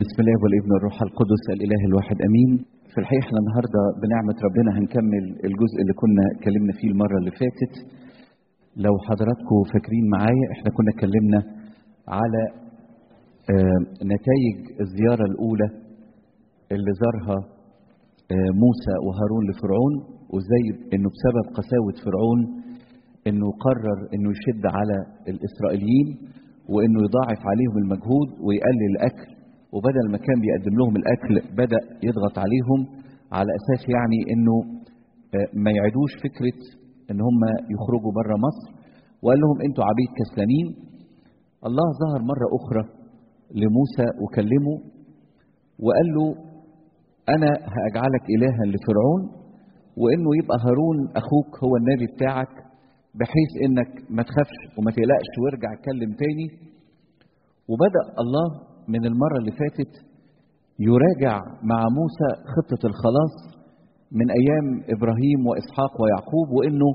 بسم الله والابن والروح القدس الاله الواحد امين في الحقيقه احنا النهارده بنعمه ربنا هنكمل الجزء اللي كنا اتكلمنا فيه المره اللي فاتت لو حضراتكم فاكرين معايا احنا كنا اتكلمنا على آه نتائج الزياره الاولى اللي زارها آه موسى وهارون لفرعون وازاي انه بسبب قساوه فرعون انه قرر انه يشد على الاسرائيليين وانه يضاعف عليهم المجهود ويقلل الاكل وبدل ما كان بيقدم لهم الاكل بدا يضغط عليهم على اساس يعني انه ما يعيدوش فكره ان هم يخرجوا بره مصر وقال لهم انتوا عبيد كسلانين الله ظهر مره اخرى لموسى وكلمه وقال له انا هاجعلك الها لفرعون وانه يبقى هارون اخوك هو النبي بتاعك بحيث انك ما تخافش وما تقلقش وارجع اتكلم تاني وبدا الله من المره اللي فاتت يراجع مع موسى خطه الخلاص من ايام ابراهيم واسحاق ويعقوب وانه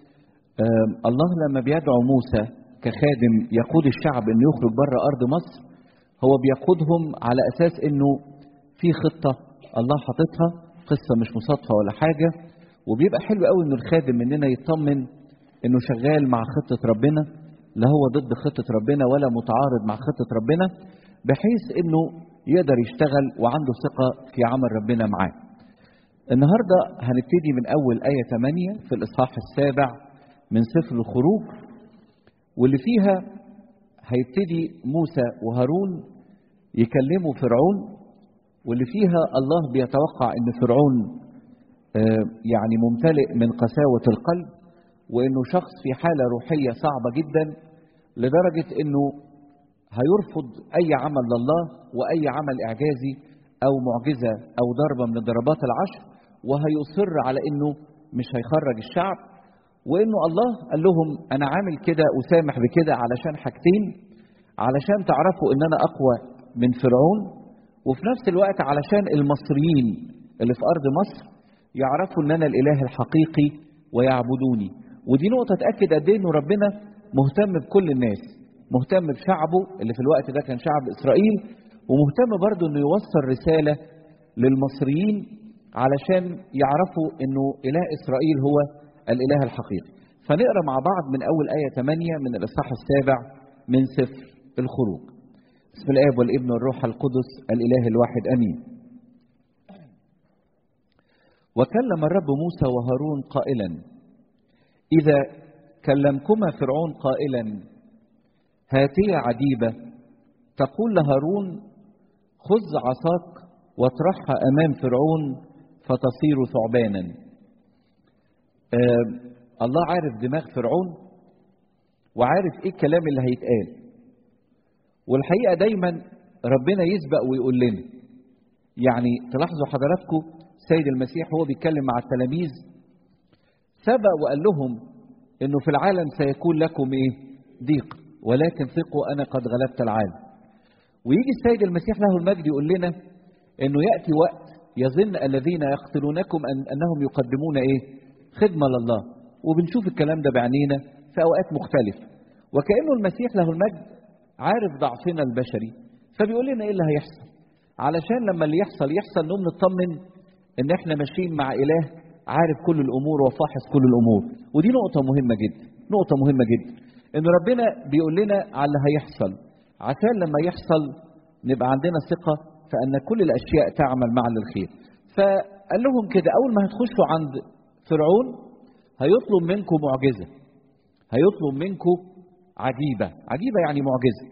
الله لما بيدعو موسى كخادم يقود الشعب انه يخرج بره ارض مصر هو بيقودهم على اساس انه في خطه الله حاططها قصه مش مصادفه ولا حاجه وبيبقى حلو قوي انه الخادم مننا يطمن انه شغال مع خطه ربنا لا هو ضد خطه ربنا ولا متعارض مع خطه ربنا بحيث انه يقدر يشتغل وعنده ثقه في عمل ربنا معاه. النهارده هنبتدي من اول ايه 8 في الاصحاح السابع من سفر الخروج واللي فيها هيبتدي موسى وهارون يكلموا فرعون واللي فيها الله بيتوقع ان فرعون يعني ممتلئ من قساوه القلب وانه شخص في حاله روحيه صعبه جدا لدرجه انه هيرفض اي عمل لله واي عمل اعجازي او معجزه او ضربه من ضربات العشر وهيصر على انه مش هيخرج الشعب وانه الله قال لهم انا عامل كده وسامح بكده علشان حاجتين علشان تعرفوا ان انا اقوى من فرعون وفي نفس الوقت علشان المصريين اللي في ارض مصر يعرفوا ان انا الاله الحقيقي ويعبدوني ودي نقطه تاكد قد ايه انه ربنا مهتم بكل الناس مهتم بشعبه اللي في الوقت ده كان شعب اسرائيل ومهتم برضه انه يوصل رساله للمصريين علشان يعرفوا انه اله اسرائيل هو الاله الحقيقي. فنقرا مع بعض من اول ايه 8 من الاصحاح السابع من سفر الخروج. بسم الاب والابن والروح القدس الاله الواحد امين. وكلم الرب موسى وهارون قائلا: اذا كلمكما فرعون قائلا هاتي عجيبة تقول لهارون خذ عصاك واطرحها أمام فرعون فتصير ثعبانا آه الله عارف دماغ فرعون وعارف ايه الكلام اللي هيتقال والحقيقة دايما ربنا يسبق ويقول لنا يعني تلاحظوا حضراتكم سيد المسيح هو بيتكلم مع التلاميذ سبق وقال لهم انه في العالم سيكون لكم ايه ضيق ولكن ثقوا انا قد غلبت العالم ويجي السيد المسيح له المجد يقول لنا انه ياتي وقت يظن الذين يقتلونكم أن انهم يقدمون ايه خدمه لله وبنشوف الكلام ده بعينينا في اوقات مختلفه وكانه المسيح له المجد عارف ضعفنا البشري فبيقول لنا ايه اللي هيحصل علشان لما اللي يحصل يحصل نقوم نطمن ان احنا ماشيين مع اله عارف كل الامور وفاحص كل الامور ودي نقطه مهمه جدا نقطه مهمه جدا ان ربنا بيقول لنا على اللي هيحصل عشان لما يحصل نبقى عندنا ثقه في ان كل الاشياء تعمل مع للخير فقال لهم كده اول ما هتخشوا عند فرعون هيطلب منكم معجزه هيطلب منكم عجيبه عجيبه يعني معجزه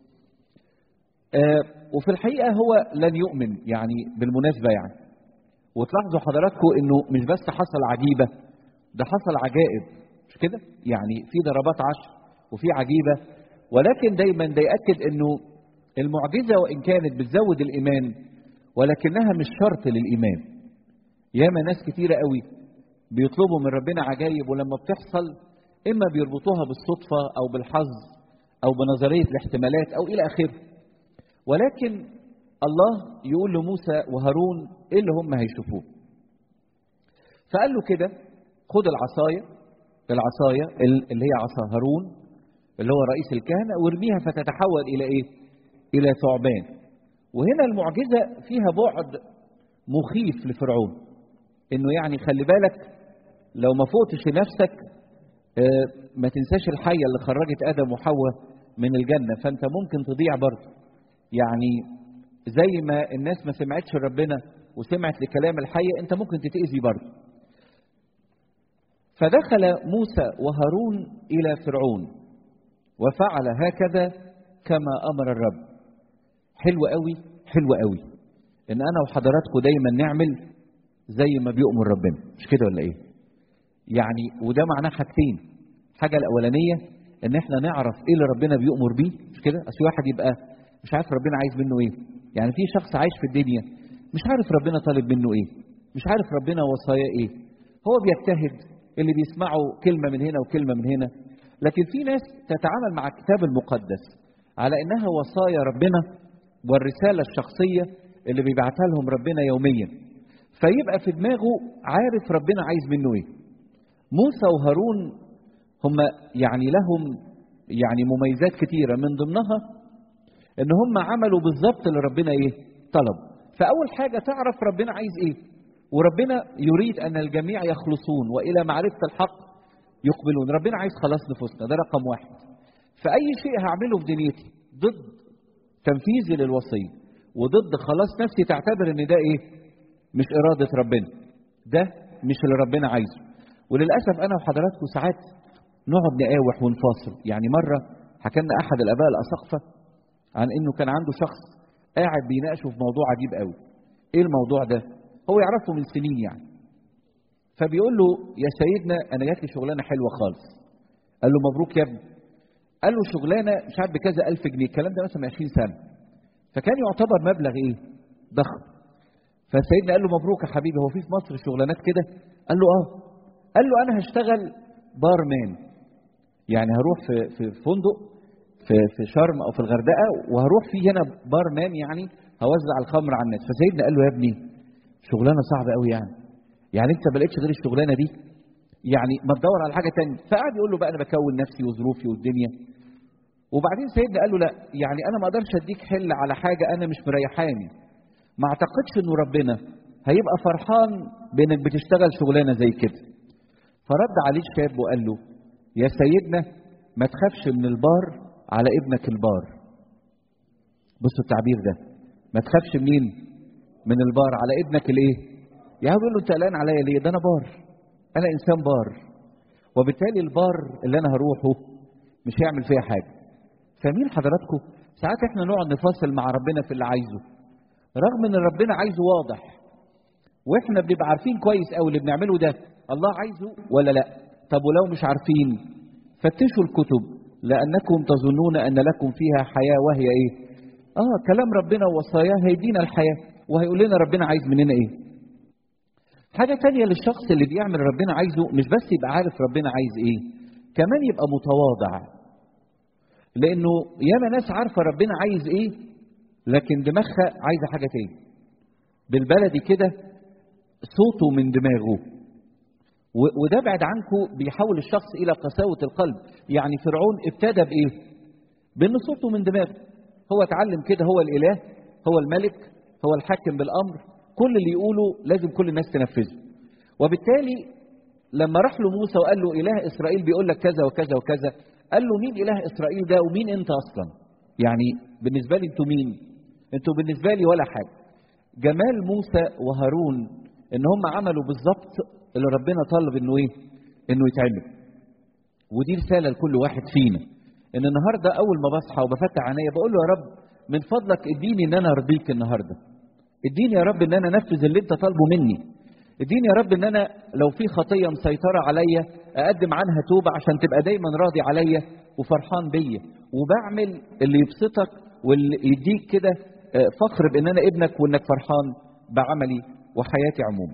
آه وفي الحقيقه هو لن يؤمن يعني بالمناسبه يعني وتلاحظوا حضراتكم انه مش بس حصل عجيبه ده حصل عجائب مش كده يعني في ضربات عشر وفي عجيبه ولكن دايما ده ياكد انه المعجزه وان كانت بتزود الايمان ولكنها مش شرط للايمان ياما ناس كتيره قوي بيطلبوا من ربنا عجائب ولما بتحصل اما بيربطوها بالصدفه او بالحظ او بنظريه الاحتمالات او الى اخره ولكن الله يقول لموسى وهارون ايه اللي هم هيشوفوه فقال له كده خد العصايه العصايه اللي هي عصا هارون اللي هو رئيس الكهنه وارميها فتتحول الى ايه؟ الى ثعبان وهنا المعجزة فيها بعد مخيف لفرعون انه يعني خلي بالك لو ما فوقتش لنفسك آه، ما تنساش الحية اللي خرجت آدم وحواء من الجنة فأنت ممكن تضيع برضه يعني زي ما الناس ما سمعتش ربنا وسمعت لكلام الحية أنت ممكن تتأذي برضه فدخل موسى وهارون إلى فرعون وفعل هكذا كما أمر الرب حلو قوي حلو قوي إن أنا وحضراتكم دايما نعمل زي ما بيؤمر ربنا مش كده ولا إيه يعني وده معناه حاجتين الحاجة الأولانية إن إحنا نعرف إيه اللي ربنا بيؤمر بيه مش كده أصل واحد يبقى مش عارف ربنا عايز منه إيه يعني في شخص عايش في الدنيا مش عارف ربنا طالب منه إيه مش عارف ربنا وصايا إيه هو بيجتهد اللي بيسمعوا كلمة من هنا وكلمة من هنا لكن في ناس تتعامل مع الكتاب المقدس على إنها وصايا ربنا والرسالة الشخصية اللي بيبعتها لهم ربنا يوميا فيبقى في دماغه عارف ربنا عايز منه ايه موسى وهارون هم يعني لهم يعني مميزات كتيرة من ضمنها ان هم عملوا بالظبط اللي ربنا ايه طلب فاول حاجة تعرف ربنا عايز ايه وربنا يريد ان الجميع يخلصون والى معرفة الحق يقبلون ربنا عايز خلاص نفوسنا ده رقم واحد فاي شيء هعمله في دنيتي ضد تنفيذي للوصية وضد خلاص نفسي تعتبر ان ده ايه مش إرادة ربنا ده مش اللي ربنا عايزه وللأسف أنا وحضراتكم ساعات نقعد نقاوح ونفاصل يعني مرة حكى لنا أحد الآباء الأساقفة عن إنه كان عنده شخص قاعد بيناقشه في موضوع عجيب قوي إيه الموضوع ده هو يعرفه من سنين يعني فبيقول له يا سيدنا أنا جات لي شغلانة حلوة خالص قال له مبروك يا ابني قال له شغلانة مش عارف بكذا ألف جنيه الكلام ده مثلا من 20 سنة فكان يعتبر مبلغ إيه ضخم فسيدنا قال له مبروك يا حبيبي هو في في مصر شغلانات كده قال له اه قال له انا هشتغل بارمان يعني هروح في في فندق في في شرم او في الغردقه وهروح في هنا بارمان يعني هوزع الخمر على الناس فسيدنا قال له يا ابني شغلانه صعبه قوي يعني يعني انت ما لقيتش غير الشغلانه دي يعني ما تدور على حاجه تانية فقعد يقول له بقى انا بكون نفسي وظروفي والدنيا وبعدين سيدنا قال له لا يعني انا ما اقدرش اديك حل على حاجه انا مش مريحاني ما اعتقدش انه ربنا هيبقى فرحان بانك بتشتغل شغلانه زي كده فرد عليه الشاب وقال له يا سيدنا ما تخافش من البار على ابنك البار بصوا التعبير ده ما تخافش منين من البار على ابنك الايه يعني بيقول له انت قلقان عليا ليه ده انا بار انا انسان بار وبالتالي البار اللي انا هروحه مش هيعمل فيها حاجه فاهمين حضراتكم ساعات احنا نقعد نفاصل مع ربنا في اللي عايزه رغم ان ربنا عايزه واضح واحنا بنبقى عارفين كويس قوي اللي بنعمله ده الله عايزه ولا لا طب ولو مش عارفين فتشوا الكتب لانكم تظنون ان لكم فيها حياه وهي ايه اه كلام ربنا ووصاياه هيدينا الحياه وهيقول لنا ربنا عايز مننا ايه حاجه تانية للشخص اللي بيعمل ربنا عايزه مش بس يبقى عارف ربنا عايز ايه كمان يبقى متواضع لانه ياما ناس عارفه ربنا عايز ايه لكن دماغها عايزه حاجه تاني بالبلدي كده صوته من دماغه وده بعد عنكم بيحول الشخص الى قساوه القلب يعني فرعون ابتدى بايه بان صوته من دماغه هو اتعلم كده هو الاله هو الملك هو الحاكم بالامر كل اللي يقوله لازم كل الناس تنفذه وبالتالي لما راح له موسى وقال له اله اسرائيل بيقول لك كذا وكذا وكذا قال له مين اله اسرائيل ده ومين انت اصلا يعني بالنسبه لي انتوا مين انتوا بالنسبه لي ولا حاجه جمال موسى وهارون ان هم عملوا بالظبط اللي ربنا طلب انه ايه انه يتعمل ودي رساله لكل واحد فينا ان النهارده اول ما بصحى وبفتح عينيا بقول له يا رب من فضلك اديني ان انا ارضيك النهارده اديني يا رب ان انا انفذ اللي انت طالبه مني اديني يا رب ان انا لو في خطيه مسيطره عليا اقدم عنها توبه عشان تبقى دايما راضي عليا وفرحان بيا وبعمل اللي يبسطك واللي يديك كده فخر بان انا ابنك وانك فرحان بعملي وحياتي عموما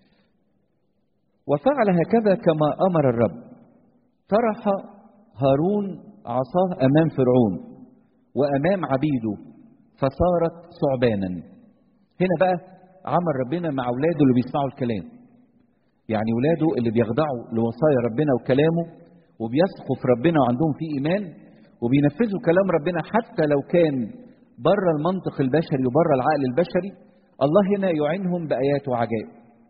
وفعل هكذا كما امر الرب طرح هارون عصاه امام فرعون وامام عبيده فصارت ثعبانا هنا بقى عمل ربنا مع اولاده اللي بيسمعوا الكلام يعني اولاده اللي بيخضعوا لوصايا ربنا وكلامه وبيثقوا في ربنا وعندهم فيه ايمان وبينفذوا كلام ربنا حتى لو كان بره المنطق البشري وبره العقل البشري الله هنا يعينهم بآيات وعجائب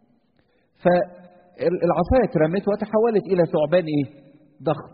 فالعصاية اترمت وتحولت إلى ثعبان إيه؟ ضخم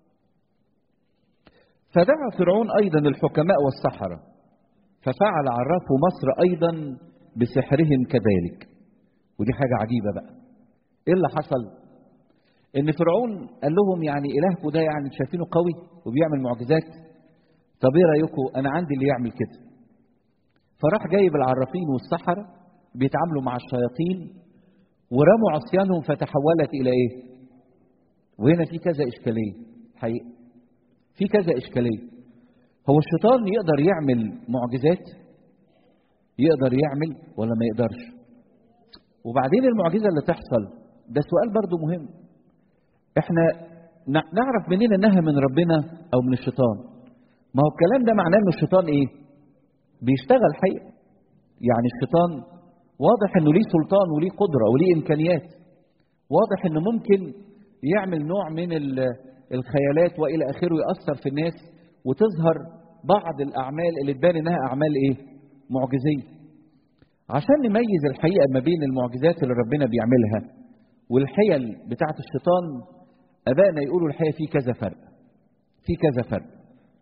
فدعا فرعون أيضا الحكماء والسحرة ففعل عرافوا مصر أيضا بسحرهم كذلك ودي حاجة عجيبة بقى إيه اللي حصل؟ إن فرعون قال لهم يعني إلهكم ده يعني شايفينه قوي وبيعمل معجزات طب إيه رأيكم أنا عندي اللي يعمل كده فراح جايب العرافين والسحرة بيتعاملوا مع الشياطين ورموا عصيانهم فتحولت إلى إيه؟ وهنا في كذا إشكالية حقيقة في كذا إشكالية هو الشيطان يقدر يعمل معجزات يقدر يعمل ولا ما يقدرش وبعدين المعجزة اللي تحصل ده سؤال برضو مهم احنا نعرف منين انها من ربنا او من الشيطان ما هو الكلام ده معناه ان الشيطان ايه بيشتغل حقيقة يعني الشيطان واضح انه ليه سلطان وليه قدرة وليه امكانيات واضح انه ممكن يعمل نوع من الخيالات والى اخره ياثر في الناس وتظهر بعض الاعمال اللي تبان انها اعمال ايه معجزيه عشان نميز الحقيقه ما بين المعجزات اللي ربنا بيعملها والحيل بتاعه الشيطان ابائنا يقولوا الحقيقه في كذا فرق في كذا فرق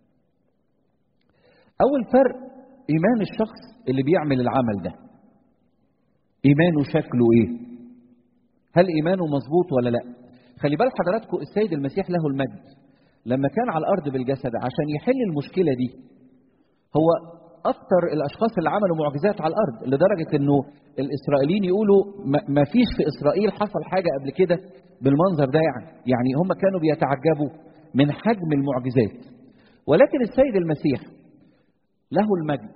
اول فرق ايمان الشخص اللي بيعمل العمل ده ايمانه شكله ايه هل ايمانه مظبوط ولا لا خلي بال حضراتكم السيد المسيح له المجد لما كان على الارض بالجسد عشان يحل المشكله دي هو اكتر الاشخاص اللي عملوا معجزات على الارض لدرجه انه الاسرائيليين يقولوا ما فيش في اسرائيل حصل حاجه قبل كده بالمنظر ده يعني يعني هم كانوا بيتعجبوا من حجم المعجزات ولكن السيد المسيح له المجد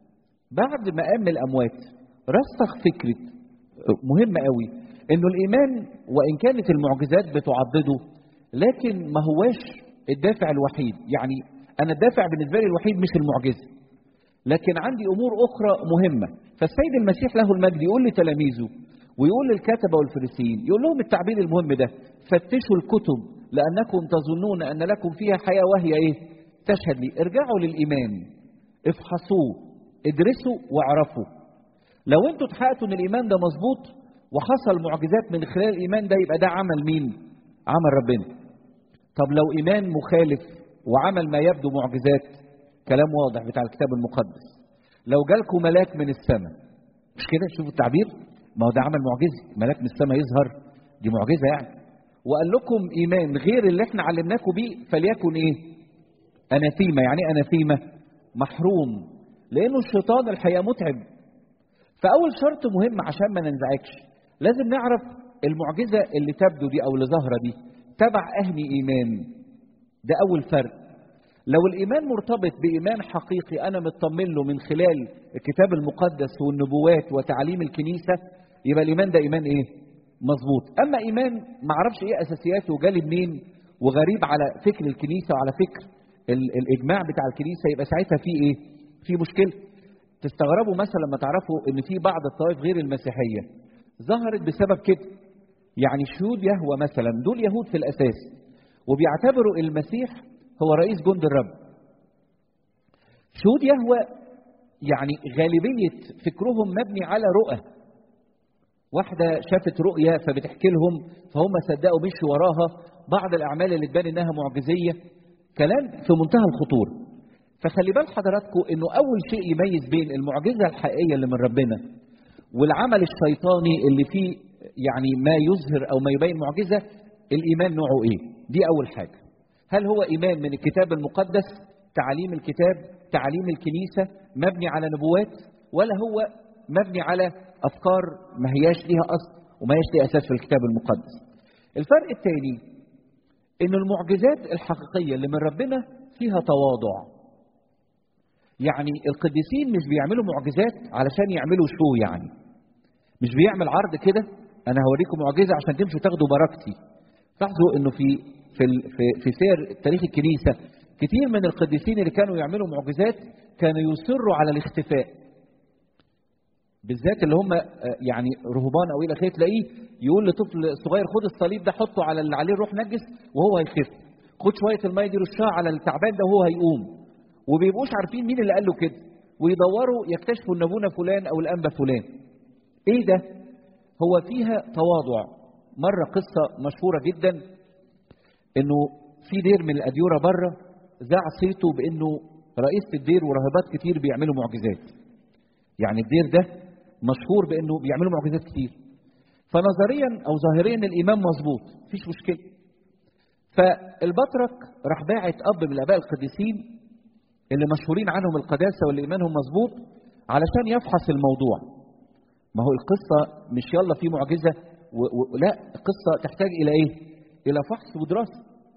بعد ما قام من الاموات رسخ فكره مهمه قوي انه الايمان وان كانت المعجزات بتعضده لكن ما هواش الدافع الوحيد يعني انا الدافع بالنسبه لي الوحيد مش المعجزه لكن عندي امور اخرى مهمه فالسيد المسيح له المجد يقول لتلاميذه ويقول للكتبه والفريسيين يقول لهم التعبير المهم ده فتشوا الكتب لانكم تظنون ان لكم فيها حياه وهي ايه تشهد لي ارجعوا للايمان افحصوه ادرسوا واعرفوا لو انتوا اتحققتوا ان الايمان ده مظبوط وحصل معجزات من خلال الايمان ده يبقى ده عمل مين عمل ربنا طب لو ايمان مخالف وعمل ما يبدو معجزات كلام واضح بتاع الكتاب المقدس لو جالكم ملاك من السماء مش كده شوفوا التعبير ما هو ده عمل معجزي ملاك من السماء يظهر دي معجزه يعني وقال لكم ايمان غير اللي احنا علمناكم بيه فليكن ايه اناثيمه يعني ايه اناثيمه محروم لانه الشيطان الحقيقه متعب فاول شرط مهم عشان ما ننزعجش لازم نعرف المعجزه اللي تبدو دي او اللي ظاهره دي تبع اهني ايمان ده اول فرق لو الايمان مرتبط بايمان حقيقي انا مطمن له من خلال الكتاب المقدس والنبوات وتعليم الكنيسه يبقى الايمان ده ايمان ايه مظبوط اما ايمان ما اعرفش ايه اساسياته وجالي منين وغريب على فكر الكنيسه وعلى فكر الاجماع بتاع الكنيسه يبقى ساعتها في ايه في مشكله تستغربوا مثلا لما تعرفوا ان في بعض الطوائف غير المسيحيه ظهرت بسبب كده يعني شهود يهوى مثلا دول يهود في الاساس وبيعتبروا المسيح هو رئيس جند الرب شهود يهوى يعني غالبية فكرهم مبني على رؤى واحدة شافت رؤية فبتحكي لهم فهم صدقوا مشوا وراها بعض الأعمال اللي تبان إنها معجزية كلام في منتهى الخطورة فخلي بال حضراتكم إنه أول شيء يميز بين المعجزة الحقيقية اللي من ربنا والعمل الشيطاني اللي فيه يعني ما يظهر أو ما يبين معجزة الإيمان نوعه إيه دي أول حاجة هل هو إيمان من الكتاب المقدس تعاليم الكتاب تعاليم الكنيسة مبني على نبوات ولا هو مبني على أفكار ما هياش ليها أصل وما هياش ليها أساس في الكتاب المقدس الفرق الثاني إن المعجزات الحقيقية اللي من ربنا فيها تواضع يعني القديسين مش بيعملوا معجزات علشان يعملوا شو يعني مش بيعمل عرض كده أنا هوريكم معجزة عشان تمشوا تاخدوا بركتي لاحظوا إنه في في في في سير تاريخ الكنيسه كتير من القديسين اللي كانوا يعملوا معجزات كانوا يصروا على الاختفاء بالذات اللي هم يعني رهبان او الى اخره تلاقيه يقول لطفل صغير خد الصليب ده حطه على اللي عليه الروح نجس وهو هيخف خد شويه الميه دي رشها على التعبان ده وهو هيقوم وبيبقوش عارفين مين اللي قال له كده ويدوروا يكتشفوا ان ابونا فلان او الانبا فلان ايه ده هو فيها تواضع مره قصه مشهوره جدا انه في دير من الاديره بره ذاع صيته بانه رئيس الدير وراهبات كتير بيعملوا معجزات يعني الدير ده مشهور بانه بيعملوا معجزات كتير فنظريا او ظاهريا الايمان مظبوط مفيش مشكله فالبطرك راح باعت اب من الاباء القديسين اللي مشهورين عنهم القداسه واللي ايمانهم مظبوط علشان يفحص الموضوع ما هو القصه مش يلا في معجزه و... و... لا القصه تحتاج الى ايه الى فحص ودراسه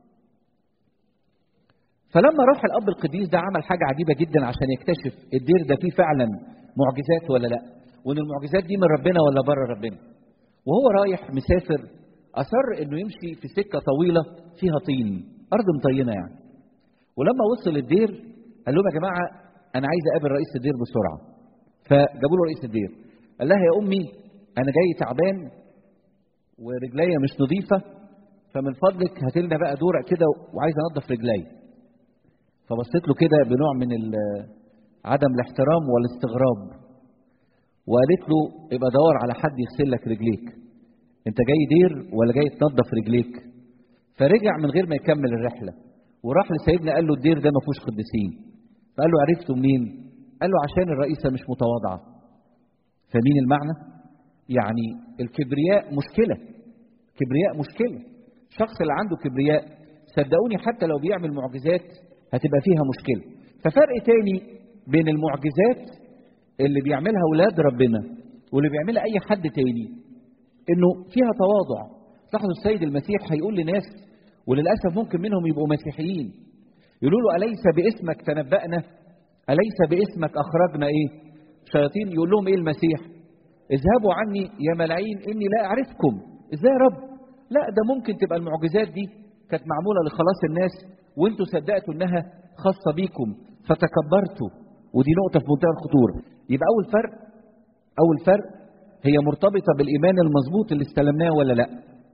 فلما راح الاب القديس ده عمل حاجه عجيبه جدا عشان يكتشف الدير ده فيه فعلا معجزات ولا لا وان المعجزات دي من ربنا ولا بره ربنا وهو رايح مسافر اصر انه يمشي في سكه طويله فيها طين ارض مطينه يعني ولما وصل الدير قال لهم يا جماعه انا عايز اقابل رئيس الدير بسرعه فجابوا له رئيس الدير قال لها يا امي انا جاي تعبان ورجليا مش نظيفه فمن فضلك هات لنا بقى دورق كده وعايز انضف رجلي فبصيت له كده بنوع من عدم الاحترام والاستغراب وقالت له ابقى دور على حد يغسل لك رجليك انت جاي دير ولا جاي تنظف رجليك فرجع من غير ما يكمل الرحله وراح لسيدنا قال له الدير ده ما فيهوش قديسين فقال له عرفته منين قال له عشان الرئيسه مش متواضعه فمين المعنى يعني الكبرياء مشكله كبرياء مشكله الشخص اللي عنده كبرياء صدقوني حتى لو بيعمل معجزات هتبقى فيها مشكله ففرق تاني بين المعجزات اللي بيعملها ولاد ربنا واللي بيعملها اي حد تاني انه فيها تواضع لاحظوا السيد المسيح هيقول لناس وللاسف ممكن منهم يبقوا مسيحيين يقولوا له اليس باسمك تنبأنا اليس باسمك اخرجنا ايه شياطين يقول لهم ايه المسيح اذهبوا عني يا ملاعين اني لا اعرفكم ازاي يا رب لا ده ممكن تبقى المعجزات دي كانت معموله لخلاص الناس وانتوا صدقتوا انها خاصه بيكم فتكبرتوا ودي نقطه في منتهى الخطوره يبقى اول فرق اول فرق هي مرتبطه بالايمان المظبوط اللي استلمناه ولا لا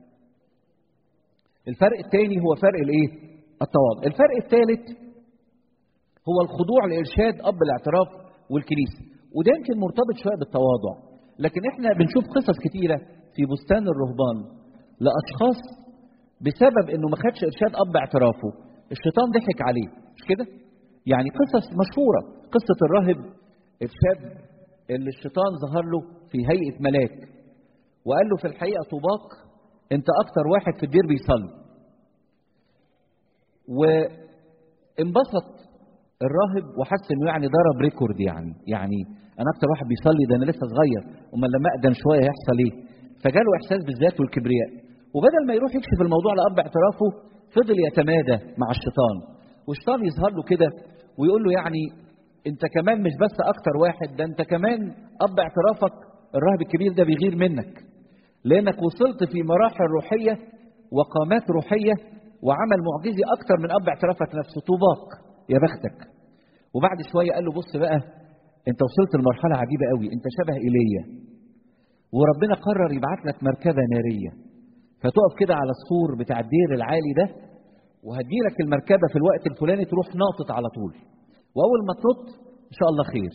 الفرق الثاني هو فرق الايه التواضع الفرق الثالث هو الخضوع لارشاد اب الاعتراف والكنيسه وده يمكن مرتبط شويه بالتواضع لكن احنا بنشوف قصص كتيره في بستان الرهبان لاشخاص بسبب انه ما خدش ارشاد اب اعترافه الشيطان ضحك عليه مش كده يعني قصص مشهوره قصه الراهب الشاب اللي الشيطان ظهر له في هيئه ملاك وقال له في الحقيقه طوباق انت اكتر واحد في الدير بيصلي وانبسط الراهب وحس انه يعني ضرب ريكورد يعني يعني انا اكتر واحد بيصلي ده انا لسه صغير امال لما اقدم شويه هيحصل ايه فجاله احساس بالذات والكبرياء وبدل ما يروح يكشف الموضوع لاب اعترافه فضل يتمادى مع الشيطان والشيطان يظهر له كده ويقول له يعني انت كمان مش بس اكتر واحد ده انت كمان اب اعترافك الراهب الكبير ده بيغير منك لانك وصلت في مراحل روحيه وقامات روحيه وعمل معجزي اكتر من اب اعترافك نفسه طوباك يا بختك وبعد شويه قال له بص بقى انت وصلت لمرحله عجيبه قوي انت شبه ايليا وربنا قرر يبعت لك مركبه ناريه فتقف كده على السور بتاع الدير العالي ده وهتجيلك المركبه في الوقت الفلاني تروح ناطط على طول واول ما تنط ان شاء الله خير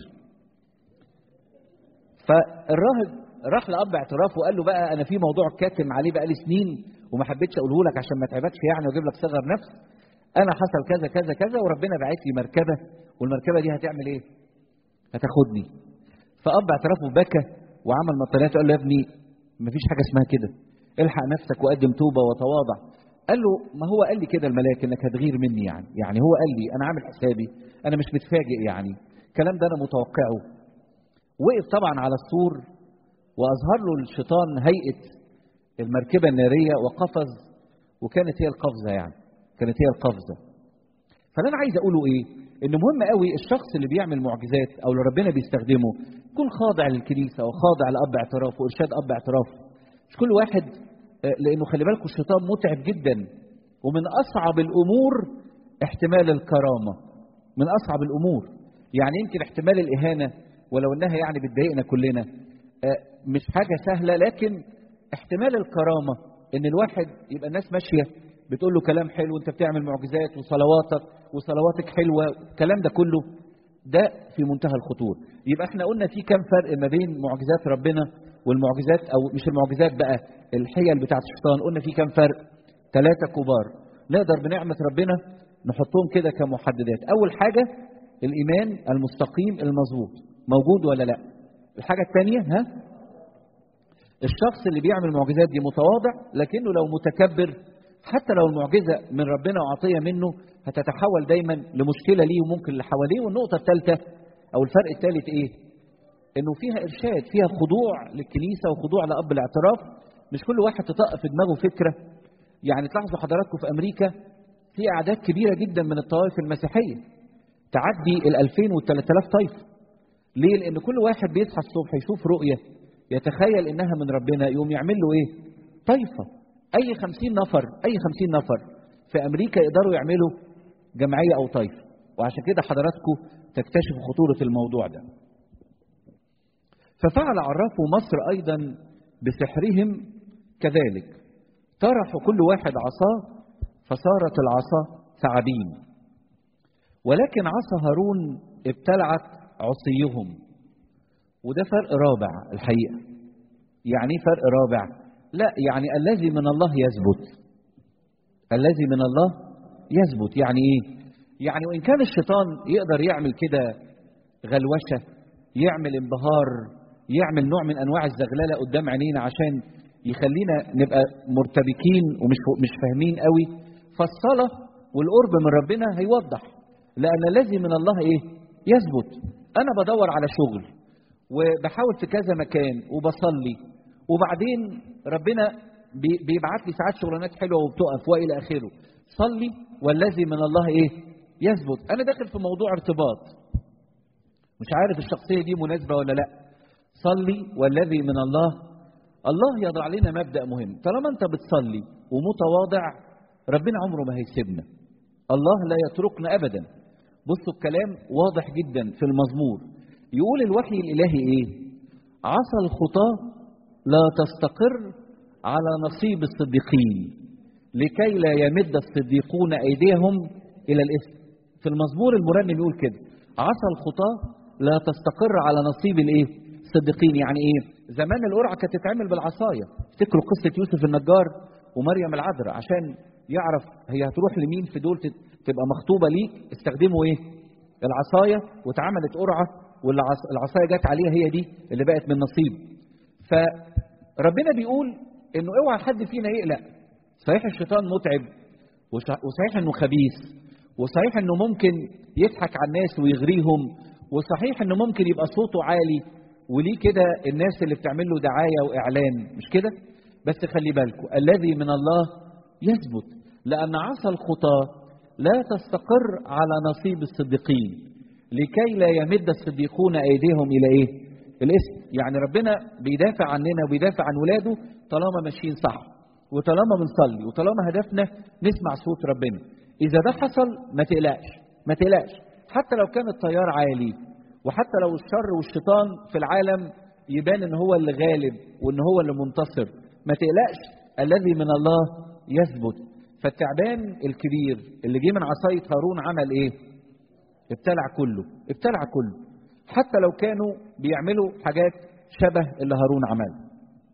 فالراهب راح لاب اعترافه وقال له بقى انا في موضوع كاتم عليه بقى لي سنين وما حبيتش اقوله لك عشان ما تعبكش يعني واجيب لك صغر نفس انا حصل كذا كذا كذا وربنا باعت لي مركبه والمركبه دي هتعمل ايه؟ هتاخدني فاب اعترافه بكى وعمل مطلات قال له يا ابني مفيش حاجه اسمها كده الحق نفسك وقدم توبه وتواضع قال له ما هو قال لي كده الملاك انك هتغير مني يعني يعني هو قال لي انا عامل حسابي انا مش متفاجئ يعني الكلام ده انا متوقعه وقف طبعا على السور واظهر له الشيطان هيئه المركبه الناريه وقفز وكانت هي القفزه يعني كانت هي القفزه فاللي انا عايز اقوله ايه ان مهم قوي الشخص اللي بيعمل معجزات او اللي ربنا بيستخدمه يكون خاضع للكنيسه وخاضع لاب اعتراف وارشاد اب اعتراف مش كل واحد لانه خلي بالكم الشيطان متعب جدا ومن اصعب الامور احتمال الكرامه من اصعب الامور يعني يمكن احتمال الاهانه ولو انها يعني بتضايقنا كلنا مش حاجه سهله لكن احتمال الكرامه ان الواحد يبقى الناس ماشيه بتقول له كلام حلو انت بتعمل معجزات وصلواتك وصلواتك حلوه الكلام ده كله ده في منتهى الخطورة يبقى احنا قلنا في كم فرق ما بين معجزات ربنا والمعجزات او مش المعجزات بقى الحيل بتاعت الشيطان قلنا في كم فرق ثلاثة كبار نقدر بنعمة ربنا نحطهم كده كمحددات اول حاجة الايمان المستقيم المظبوط موجود ولا لا الحاجة الثانية ها الشخص اللي بيعمل معجزات دي متواضع لكنه لو متكبر حتى لو المعجزة من ربنا وعطية منه هتتحول دايما لمشكلة ليه وممكن اللي حواليه والنقطة الثالثة أو الفرق الثالث إيه؟ إنه فيها إرشاد فيها خضوع للكنيسة وخضوع لأب الاعتراف مش كل واحد تطق في دماغه فكرة يعني تلاحظوا حضراتكم في أمريكا في أعداد كبيرة جدا من الطوائف المسيحية تعدي ال 2000 وال 3000 طائفة ليه؟ لأن كل واحد بيصحى الصبح يشوف رؤية يتخيل إنها من ربنا يقوم يعمل له إيه؟ طائفة أي خمسين نفر أي خمسين نفر في أمريكا يقدروا يعملوا جمعية أو طائفة وعشان كده حضراتكم تكتشفوا خطورة الموضوع ده ففعل عرافو مصر أيضا بسحرهم كذلك طرحوا كل واحد عصاه فصارت العصا ثعابين ولكن عصا هارون ابتلعت عصيهم وده فرق رابع الحقيقة يعني ايه فرق رابع لا يعني الذي من الله يثبت الذي من الله يثبت يعني ايه يعني وان كان الشيطان يقدر يعمل كده غلوشه يعمل انبهار يعمل نوع من انواع الزغلله قدام عينينا عشان يخلينا نبقى مرتبكين ومش مش فاهمين قوي فالصلاه والقرب من ربنا هيوضح لان الذي من الله ايه يثبت انا بدور على شغل وبحاول في كذا مكان وبصلي وبعدين ربنا بيبعت لي ساعات شغلانات حلوه وبتقف والى اخره صلي والذي من الله ايه يثبت انا داخل في موضوع ارتباط مش عارف الشخصيه دي مناسبه ولا لا صلي والذي من الله الله يضع لنا مبدا مهم طالما انت بتصلي ومتواضع ربنا عمره ما هيسيبنا الله لا يتركنا ابدا بصوا الكلام واضح جدا في المزمور يقول الوحي الالهي ايه عصا الخطاه لا تستقر على نصيب الصديقين لكي لا يمد الصديقون ايديهم الى الاثم في المزمور المرنم يقول كده عصا الخطاه لا تستقر على نصيب الايه الصديقين يعني ايه زمان القرعه كانت تتعمل بالعصايه افتكروا قصه يوسف النجار ومريم العذراء عشان يعرف هي هتروح لمين في دول تبقى مخطوبه ليك استخدموا ايه العصايه واتعملت قرعه والعصايه جت عليها هي دي اللي بقت من نصيب فربنا بيقول انه اوعى حد فينا يقلق صحيح الشيطان متعب وصحيح انه خبيث وصحيح انه ممكن يضحك على الناس ويغريهم وصحيح انه ممكن يبقى صوته عالي وليه كده الناس اللي بتعمل له دعايه واعلان مش كده بس خلي بالكم الذي من الله يثبت لان عصا الخطاه لا تستقر على نصيب الصديقين لكي لا يمد الصديقون ايديهم الى ايه الاسم يعني ربنا بيدافع عننا وبيدافع عن ولاده طالما ماشيين صح وطالما بنصلي وطالما هدفنا نسمع صوت ربنا اذا ده حصل ما تقلقش ما تقلقش حتى لو كان التيار عالي وحتى لو الشر والشيطان في العالم يبان ان هو اللي غالب وان هو اللي منتصر ما تقلقش الذي من الله يثبت فالتعبان الكبير اللي جه من عصايه هارون عمل ايه ابتلع كله ابتلع كله حتى لو كانوا بيعملوا حاجات شبه اللي هارون عمل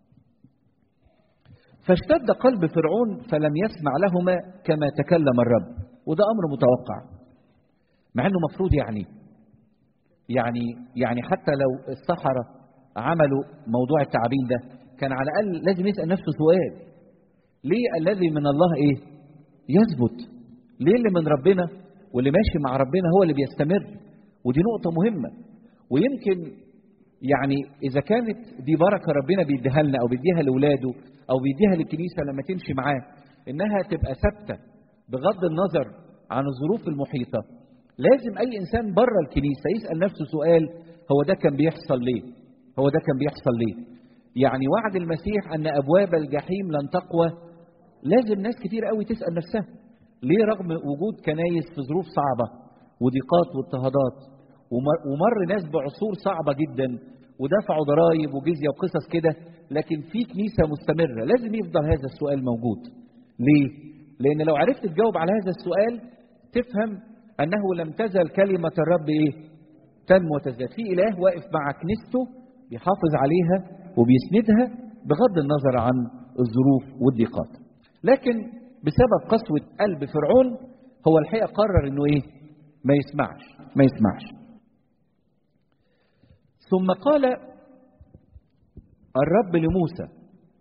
فاشتد قلب فرعون فلم يسمع لهما كما تكلم الرب وده امر متوقع مع انه مفروض يعني يعني يعني حتى لو السحرة عملوا موضوع التعابين ده كان على الاقل لازم يسال نفسه سؤال ليه الذي من الله ايه يثبت ليه اللي من ربنا واللي ماشي مع ربنا هو اللي بيستمر ودي نقطه مهمه ويمكن يعني اذا كانت دي بركه ربنا بيديها لنا او بيديها لاولاده او بيديها للكنيسه لما تمشي معاه انها تبقى ثابته بغض النظر عن الظروف المحيطه لازم اي انسان بره الكنيسه يسال نفسه سؤال هو ده كان بيحصل ليه هو ده كان بيحصل ليه يعني وعد المسيح ان ابواب الجحيم لن تقوى لازم ناس كتير قوي تسال نفسها ليه رغم وجود كنايس في ظروف صعبه وضيقات واضطهادات ومر ناس بعصور صعبه جدا ودفعوا ضرائب وجزيه وقصص كده لكن في كنيسه مستمره لازم يفضل هذا السؤال موجود ليه لان لو عرفت تجاوب على هذا السؤال تفهم انه لم تزل كلمه الرب ايه تنمو وتزداد في إله واقف مع كنيسته بيحافظ عليها وبيسندها بغض النظر عن الظروف والضيقات لكن بسبب قسوة قلب فرعون هو الحقيقة قرر انه ايه ما يسمعش ما يسمعش ثم قال الرب لموسى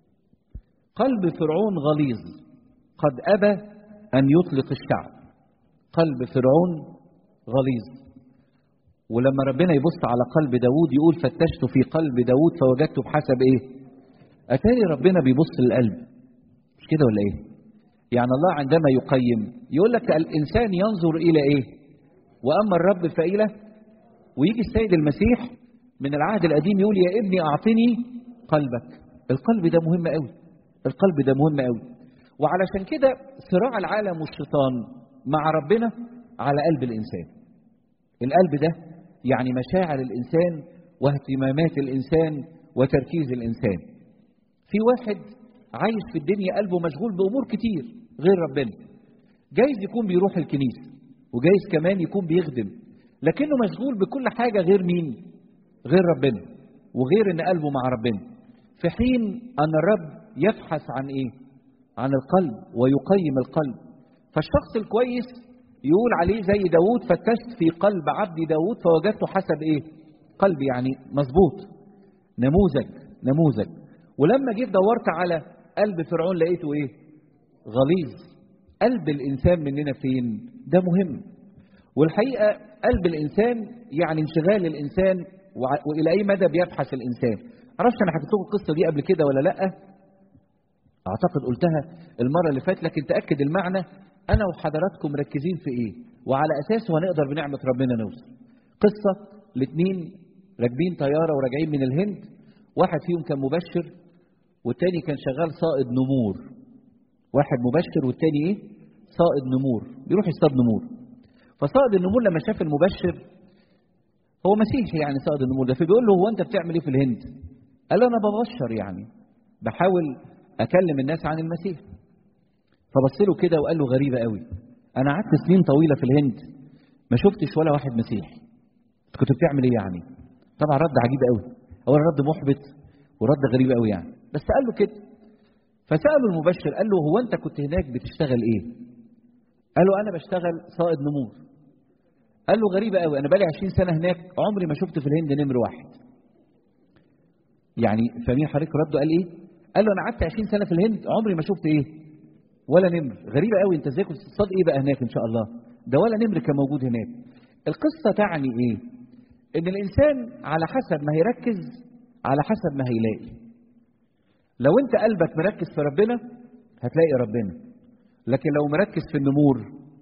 قلب فرعون غليظ قد أبى أن يطلق الشعب قلب فرعون غليظ ولما ربنا يبص على قلب داود يقول فتشت في قلب داود فوجدته بحسب ايه اتاري ربنا بيبص للقلب مش كده ولا ايه يعني الله عندما يقيم يقول لك الانسان ينظر الى ايه واما الرب فإلى ويجي السيد المسيح من العهد القديم يقول يا ابني اعطني قلبك القلب ده مهم قوي القلب ده مهم قوي وعلشان كده صراع العالم والشيطان مع ربنا على قلب الانسان القلب ده يعني مشاعر الانسان واهتمامات الانسان وتركيز الانسان في واحد عايش في الدنيا قلبه مشغول بامور كتير غير ربنا جايز يكون بيروح الكنيسه وجايز كمان يكون بيخدم لكنه مشغول بكل حاجه غير مين غير ربنا وغير ان قلبه مع ربنا في حين ان الرب يبحث عن ايه عن القلب ويقيم القلب فالشخص الكويس يقول عليه زي داود فتشت في قلب عبدي داود فوجدته حسب ايه قلب يعني مظبوط نموذج نموذج ولما جيت دورت على قلب فرعون لقيته ايه غليظ قلب الانسان مننا فين ده مهم والحقيقه قلب الانسان يعني انشغال الانسان والى اي مدى بيبحث الانسان معرفش انا حكيت لكم القصه دي قبل كده ولا لا اعتقد قلتها المره اللي فاتت لكن تاكد المعنى انا وحضراتكم مركزين في ايه وعلى اساسه هنقدر بنعمه ربنا نوصل قصه الاثنين راكبين طياره وراجعين من الهند واحد فيهم كان مبشر والتاني كان شغال صائد نمور واحد مبشر والتاني ايه صائد نمور بيروح يصطاد نمور فصائد النمور لما شاف المبشر هو مسيحي يعني صائد النمور ده فبيقول له هو انت بتعمل ايه في الهند قال له انا ببشر يعني بحاول اكلم الناس عن المسيح فبص له كده وقال له غريبه قوي انا قعدت سنين طويله في الهند ما شفتش ولا واحد مسيحي كنت بتعمل ايه يعني طبعا رد عجيب قوي اولا رد محبط ورد غريب قوي يعني بس قال له كده فساله المبشر قال له هو انت كنت هناك بتشتغل ايه قال له انا بشتغل صائد نمور قال له غريبه قوي انا بقالي 20 سنه هناك عمري ما شفت في الهند نمر واحد يعني فاهمين حضرتك رده قال ايه قال له انا قعدت 20 سنه في الهند عمري ما شفت ايه ولا نمر غريبه قوي انت ازاي كنت بتصطاد ايه بقى هناك ان شاء الله ده ولا نمر كان موجود هناك القصه تعني ايه ان الانسان على حسب ما هيركز على حسب ما هيلاقي لو انت قلبك مركز في ربنا هتلاقي ربنا لكن لو مركز في النمور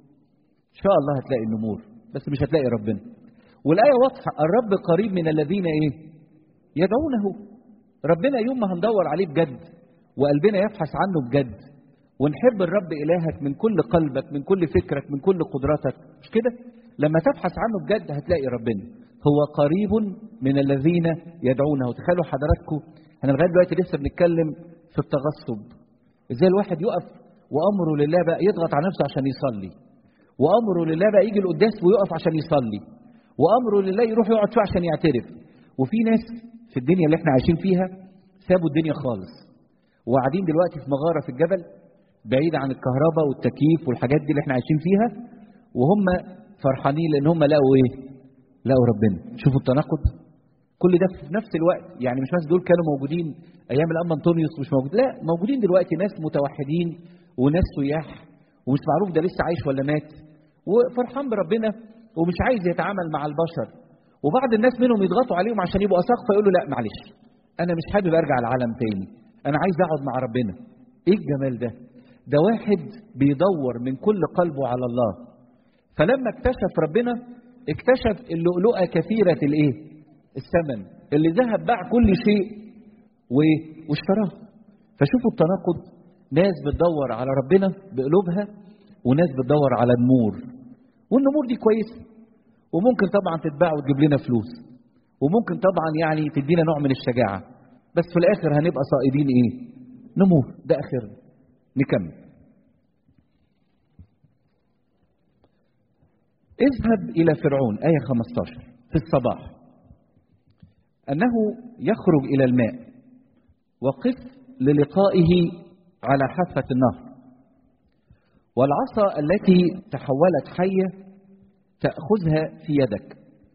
ان شاء الله هتلاقي النمور بس مش هتلاقي ربنا والايه واضحه الرب قريب من الذين ايه يدعونه ربنا يوم ما هندور عليه بجد وقلبنا يبحث عنه بجد ونحب الرب إلهك من كل قلبك من كل فكرك من كل قدراتك مش كده لما تبحث عنه بجد هتلاقي ربنا هو قريب من الذين يدعونه تخيلوا حضراتكم احنا لغايه دلوقتي لسه بنتكلم في التغصب ازاي الواحد يقف وامره لله بقى يضغط على نفسه عشان يصلي وامره لله بقى يجي القداس ويقف عشان يصلي وامره لله يروح يقعد شويه عشان يعترف وفي ناس في الدنيا اللي احنا عايشين فيها سابوا الدنيا خالص وقاعدين دلوقتي في مغاره في الجبل بعيد عن الكهرباء والتكييف والحاجات دي اللي احنا عايشين فيها وهم فرحانين لان هم لقوا ايه؟ لقوا ربنا شوفوا التناقض كل ده في نفس الوقت يعني مش بس دول كانوا موجودين ايام الام انطونيوس مش موجود لا موجودين دلوقتي ناس متوحدين وناس سياح ومش معروف ده لسه عايش ولا مات وفرحان بربنا ومش عايز يتعامل مع البشر وبعض الناس منهم يضغطوا عليهم عشان يبقوا اساقفه يقولوا لا معلش انا مش حابب ارجع العالم تاني انا عايز اقعد مع ربنا ايه الجمال ده ده واحد بيدور من كل قلبه على الله فلما اكتشف ربنا اكتشف اللؤلؤه كثيره الايه الثمن اللي ذهب باع كل شيء وايه واشتراه فشوفوا التناقض ناس بتدور على ربنا بقلوبها وناس بتدور على النور والنمور دي كويسه وممكن طبعا تتباع وتجيب لنا فلوس وممكن طبعا يعني تدينا نوع من الشجاعه بس في الاخر هنبقى صائدين ايه نمور ده اخرنا نكمل اذهب إلى فرعون آية 15 في الصباح أنه يخرج إلى الماء وقف للقائه على حافة النهر والعصا التي تحولت حية تأخذها في يدك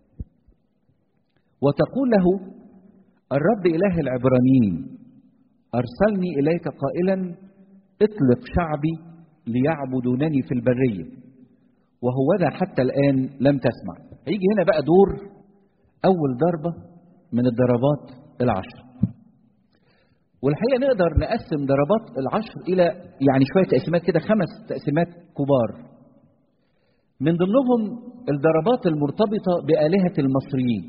وتقول له الرب إله العبرانيين أرسلني إليك قائلا اطلق شعبي ليعبدونني في البرية وهوذا حتى الآن لم تسمع هيجي هنا بقى دور أول ضربة من الضربات العشر والحقيقة نقدر نقسم ضربات العشر إلى يعني شوية تقسيمات كده خمس تقسيمات كبار من ضمنهم الضربات المرتبطة بآلهة المصريين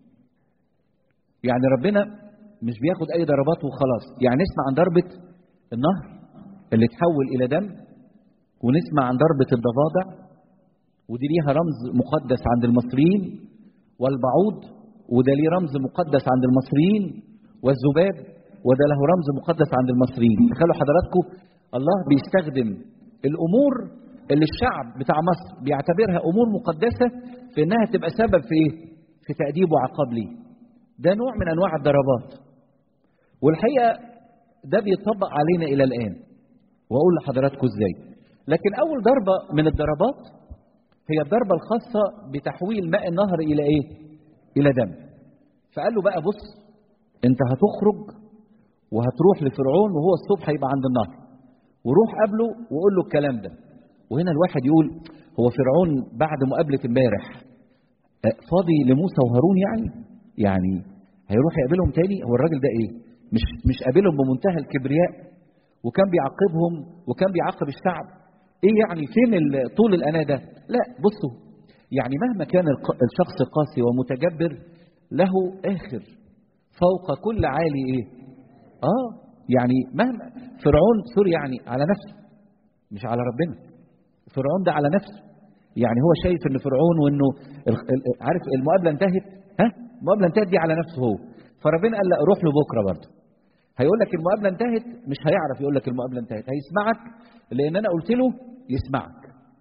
يعني ربنا مش بياخد أي ضربات وخلاص يعني نسمع عن ضربة النهر اللي تحول إلى دم ونسمع عن ضربة الضفادع ودي ليها رمز مقدس عند المصريين والبعوض وده ليه رمز مقدس عند المصريين والذباب وده له رمز مقدس عند المصريين تخيلوا حضراتكم الله بيستخدم الامور اللي الشعب بتاع مصر بيعتبرها امور مقدسه في انها تبقى سبب في ايه؟ في تاديب وعقاب ليه. ده نوع من انواع الضربات. والحقيقه ده بيطبق علينا الى الان. واقول لحضراتكم ازاي. لكن اول ضربه من الضربات هي الضربه الخاصه بتحويل ماء النهر الى ايه؟ الى دم. فقال له بقى بص انت هتخرج وهتروح لفرعون وهو الصبح هيبقى عند النهر وروح قابله وقول له الكلام ده وهنا الواحد يقول هو فرعون بعد مقابله امبارح فاضي لموسى وهارون يعني يعني هيروح يقابلهم تاني هو الراجل ده ايه مش مش قابلهم بمنتهى الكبرياء وكان بيعاقبهم وكان بيعاقب الشعب ايه يعني فين طول الاناه ده لا بصوا يعني مهما كان الشخص قاسي ومتجبر له اخر فوق كل عالي ايه اه يعني مهما فرعون سوري يعني على نفسه مش على ربنا فرعون ده على نفسه يعني هو شايف ان فرعون وانه عارف المقابله انتهت ها المقابله انتهت دي على نفسه هو فربنا قال لا روح له بكره برضه هيقول لك المقابله انتهت مش هيعرف يقول لك المقابله انتهت هيسمعك لان انا قلت له يسمعك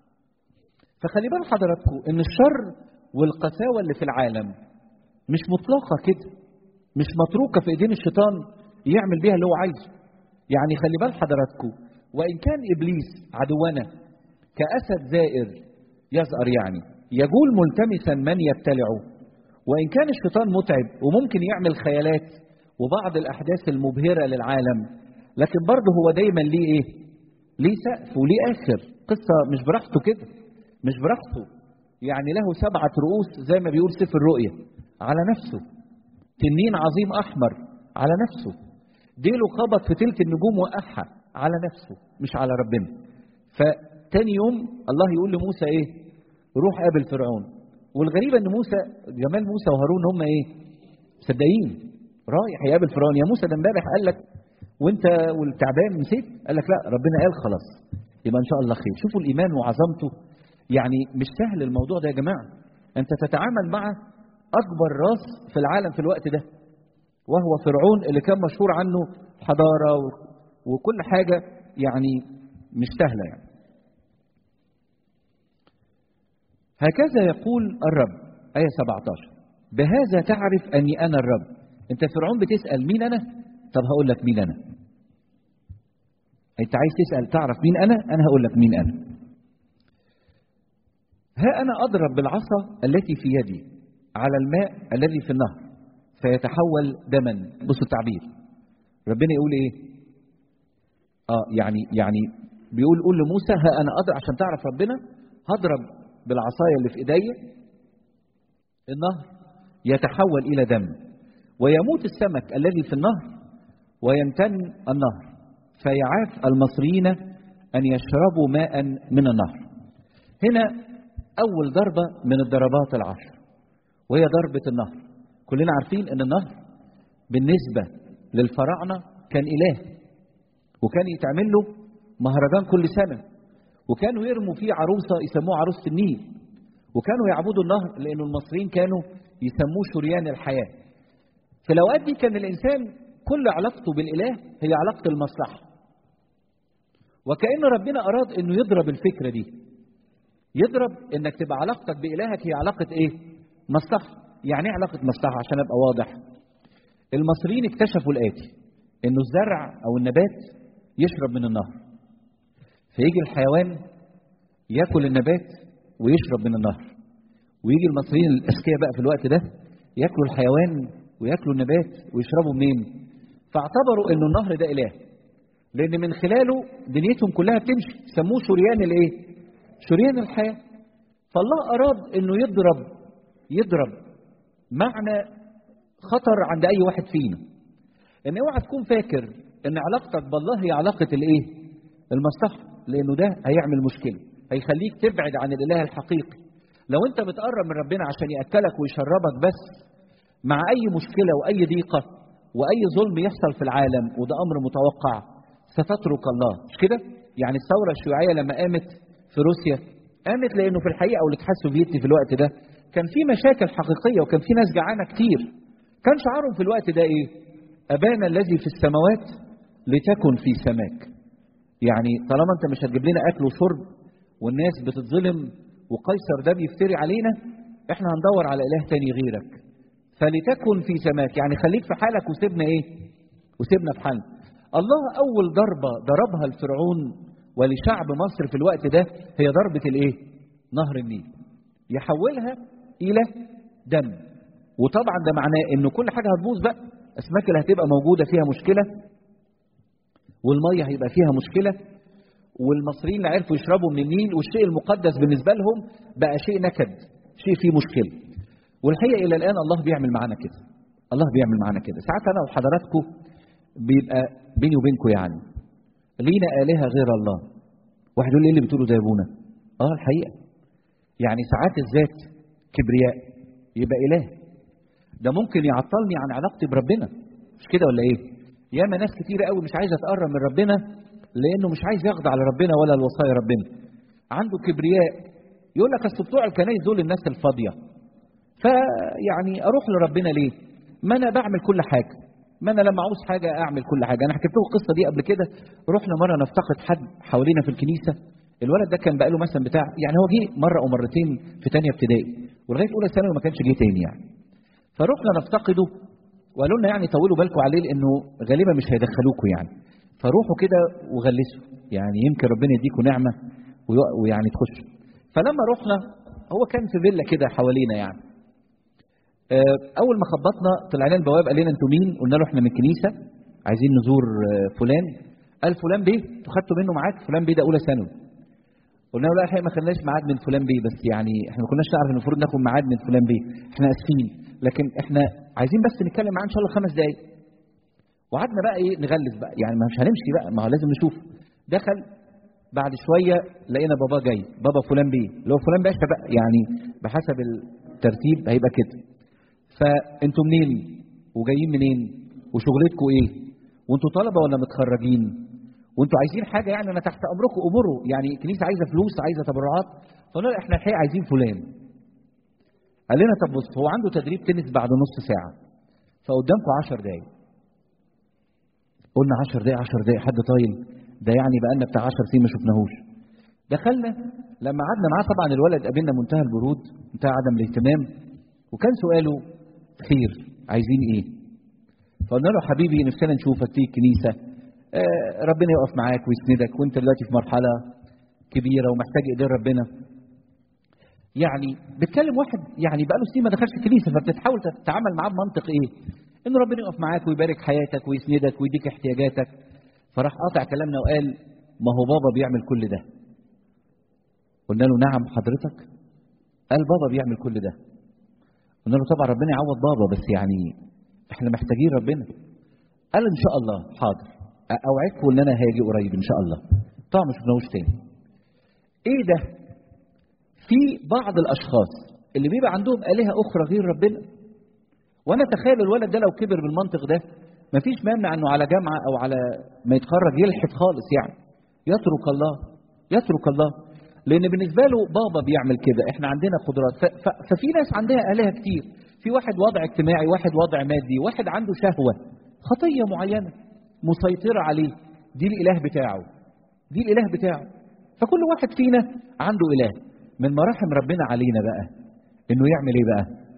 فخلي بال حضراتكم ان الشر والقساوه اللي في العالم مش مطلقه كده مش متروكه في ايدين الشيطان يعمل بيها اللي هو عايزه يعني خلي بال حضراتكم وان كان ابليس عدونا كاسد زائر يزأر يعني يجول ملتمسا من يبتلعه وان كان الشيطان متعب وممكن يعمل خيالات وبعض الاحداث المبهره للعالم لكن برضه هو دايما ليه ايه ليه سقف وليه اخر قصه مش براحته كده مش براحته يعني له سبعه رؤوس زي ما بيقول سفر الرؤيا على نفسه تنين عظيم احمر على نفسه ديله خبط في تلك النجوم وقعها على نفسه مش على ربنا فتاني يوم الله يقول لموسى ايه روح قابل فرعون والغريبه ان موسى جمال موسى وهارون هم ايه مصدقين رايح يقابل فرعون يا موسى ده امبارح قال لك وانت والتعبان نسيت قال لك لا ربنا قال خلاص يبقى ان شاء الله خير شوفوا الايمان وعظمته يعني مش سهل الموضوع ده يا جماعه انت تتعامل مع اكبر راس في العالم في الوقت ده وهو فرعون اللي كان مشهور عنه حضاره وكل حاجه يعني مش سهله يعني هكذا يقول الرب آية 17 بهذا تعرف أني أنا الرب أنت فرعون بتسأل مين أنا طب هقول لك مين أنا أنت عايز تسأل تعرف مين أنا أنا هقول لك مين أنا ها أنا أضرب بالعصا التي في يدي على الماء الذي في النهر فيتحول دما بصوا التعبير ربنا يقول ايه اه يعني يعني بيقول قول لموسى ها انا اضرب عشان تعرف ربنا هضرب بالعصايه اللي في ايديا النهر يتحول الى دم ويموت السمك الذي في النهر ويمتن النهر فيعاف المصريين ان يشربوا ماء من النهر هنا اول ضربه من الضربات العشر وهي ضربه النهر كلنا عارفين ان النهر بالنسبه للفراعنه كان اله وكان يتعمل له مهرجان كل سنه وكانوا يرموا فيه عروسه يسموها عروسه النيل وكانوا يعبدوا النهر لأن المصريين كانوا يسموه شريان الحياة في الأوقات دي كان الإنسان كل علاقته بالإله هي علاقة المصلحة وكأن ربنا أراد أنه يضرب الفكرة دي يضرب أنك تبقى علاقتك بإلهك هي علاقة إيه؟ مصلحة يعني ايه علاقه مصلحه عشان ابقى واضح المصريين اكتشفوا الاتي انه الزرع او النبات يشرب من النهر فيجي الحيوان ياكل النبات ويشرب من النهر ويجي المصريين الاذكياء بقى في الوقت ده ياكلوا الحيوان وياكلوا النبات ويشربوا منين فاعتبروا انه النهر ده اله لان من خلاله دنيتهم كلها بتمشي سموه شريان الايه شريان الحياه فالله اراد انه يضرب يضرب معنى خطر عند اي واحد فينا ان اوعى تكون فاكر ان علاقتك بالله هي علاقه الايه المصلحه لانه ده هيعمل مشكله هيخليك تبعد عن الاله الحقيقي لو انت بتقرب من ربنا عشان ياكلك ويشربك بس مع اي مشكله واي ضيقه واي ظلم يحصل في العالم وده امر متوقع ستترك الله مش كده يعني الثوره الشيوعيه لما قامت في روسيا قامت لانه في الحقيقه او الاتحاد السوفيتي في الوقت ده كان في مشاكل حقيقيه وكان في ناس جعانه كتير كان شعارهم في الوقت ده ايه ابانا الذي في السماوات لتكن في سماك يعني طالما انت مش هتجيب لنا اكل وشرب والناس بتتظلم وقيصر ده بيفتري علينا احنا هندور على اله تاني غيرك فلتكن في سماك يعني خليك في حالك وسيبنا ايه وسيبنا في حالنا الله اول ضربه ضربها لفرعون ولشعب مصر في الوقت ده هي ضربه الايه نهر النيل يحولها الى دم وطبعا ده معناه انه كل حاجه هتبوظ بقى الاسماك اللي هتبقى موجوده فيها مشكله والميه هيبقى فيها مشكله والمصريين اللي عرفوا يشربوا من النيل والشيء المقدس بالنسبه لهم بقى شيء نكد شيء فيه مشكله والحقيقه الى الان الله بيعمل معانا كده الله بيعمل معانا كده ساعات انا وحضراتكم بيبقى بيني وبينكم يعني لينا الهه غير الله واحد يقول لي ايه اللي بتقوله ده يا ابونا اه الحقيقه يعني ساعات الذات كبرياء يبقى اله ده ممكن يعطلني عن علاقتي بربنا مش كده ولا ايه ياما ناس كتير قوي مش عايزه تقرب من ربنا لانه مش عايز يخضع لربنا ولا لوصايا ربنا عنده كبرياء يقول لك اصل بتوع الكنايس دول الناس الفاضيه فيعني اروح لربنا ليه ما انا بعمل كل حاجه ما انا لما عاوز حاجه اعمل كل حاجه انا حكيت لكم القصه دي قبل كده رحنا مره نفتقد حد حوالينا في الكنيسه الولد ده كان بقاله مثلا بتاع يعني هو جه مره او مرتين في ثانيه ابتدائي ولغايه اولى ثانوي ما كانش جه تاني يعني فرحنا نفتقده وقالوا لنا يعني طولوا بالكم عليه لانه غالبا مش هيدخلوكوا يعني فروحوا كده وغلسوا يعني يمكن ربنا يديكم نعمه ويعني تخشوا فلما رحنا هو كان في فيلا كده حوالينا يعني اول ما خبطنا طلع لنا البواب قال لنا انتوا مين قلنا له احنا من الكنيسه عايزين نزور فلان قال فلان بيه انتوا خدتوا منه معاك فلان بيه ده اولى ثانوي قلنا له لا الحقيقه ما خدناش ميعاد من فلان بيه بس يعني احنا ما كناش نعرف ان المفروض ناخد ميعاد من فلان بيه احنا اسفين لكن احنا عايزين بس نتكلم معاه ان شاء الله خمس دقايق وقعدنا بقى ايه نغلس بقى يعني مش هنمشي بقى ما هو لازم نشوف دخل بعد شويه لقينا بابا جاي بابا فلان بيه اللي هو فلان باشا بقى يعني بحسب الترتيب هيبقى كده فانتوا منين وجايين منين وشغلتكم ايه وانتوا طلبه ولا متخرجين وانتوا عايزين حاجه يعني انا تحت امركم امروا يعني الكنيسه عايزه فلوس عايزه تبرعات فقلنا له احنا الحقيقه عايزين فلان قال لنا طب بص هو عنده تدريب تنس بعد نص ساعه فقدامكم 10 دقايق قلنا 10 دقايق 10 دقايق حد طايل ده يعني بقى لنا بتاع 10 سنين ما شفناهوش دخلنا لما قعدنا معاه طبعا الولد قابلنا منتهى البرود منتهى عدم الاهتمام وكان سؤاله خير عايزين ايه فقلنا له حبيبي نفسنا نشوفك تيجي الكنيسه آه ربنا يقف معاك ويسندك وانت دلوقتي في مرحله كبيره ومحتاج ايدين ربنا يعني بتكلم واحد يعني بقاله سنين ما دخلش الكنيسه فبتحاول تتعامل معاه بمنطق ايه ان ربنا يقف معاك ويبارك حياتك ويسندك ويديك احتياجاتك فراح قاطع كلامنا وقال ما هو بابا بيعمل كل ده قلنا له نعم حضرتك قال بابا بيعمل كل ده قلنا له طبعا ربنا يعوض بابا بس يعني احنا محتاجين ربنا قال ان شاء الله حاضر اوعدكم ان انا هاجي قريب ان شاء الله طبعا ما شفناهوش تاني ايه ده في بعض الاشخاص اللي بيبقى عندهم الهه اخرى غير ربنا وانا اتخيل الولد ده لو كبر بالمنطق ده مفيش مانع انه على جامعه او على ما يتخرج يلحد خالص يعني يترك الله يترك الله لان بالنسبه له بابا بيعمل كده احنا عندنا قدرات ففي ناس عندها الهه كتير في واحد وضع اجتماعي واحد وضع مادي واحد عنده شهوه خطيه معينه مسيطره عليه دي الاله بتاعه دي الاله بتاعه فكل واحد فينا عنده اله من مراحم ربنا علينا بقى انه يعمل ايه بقى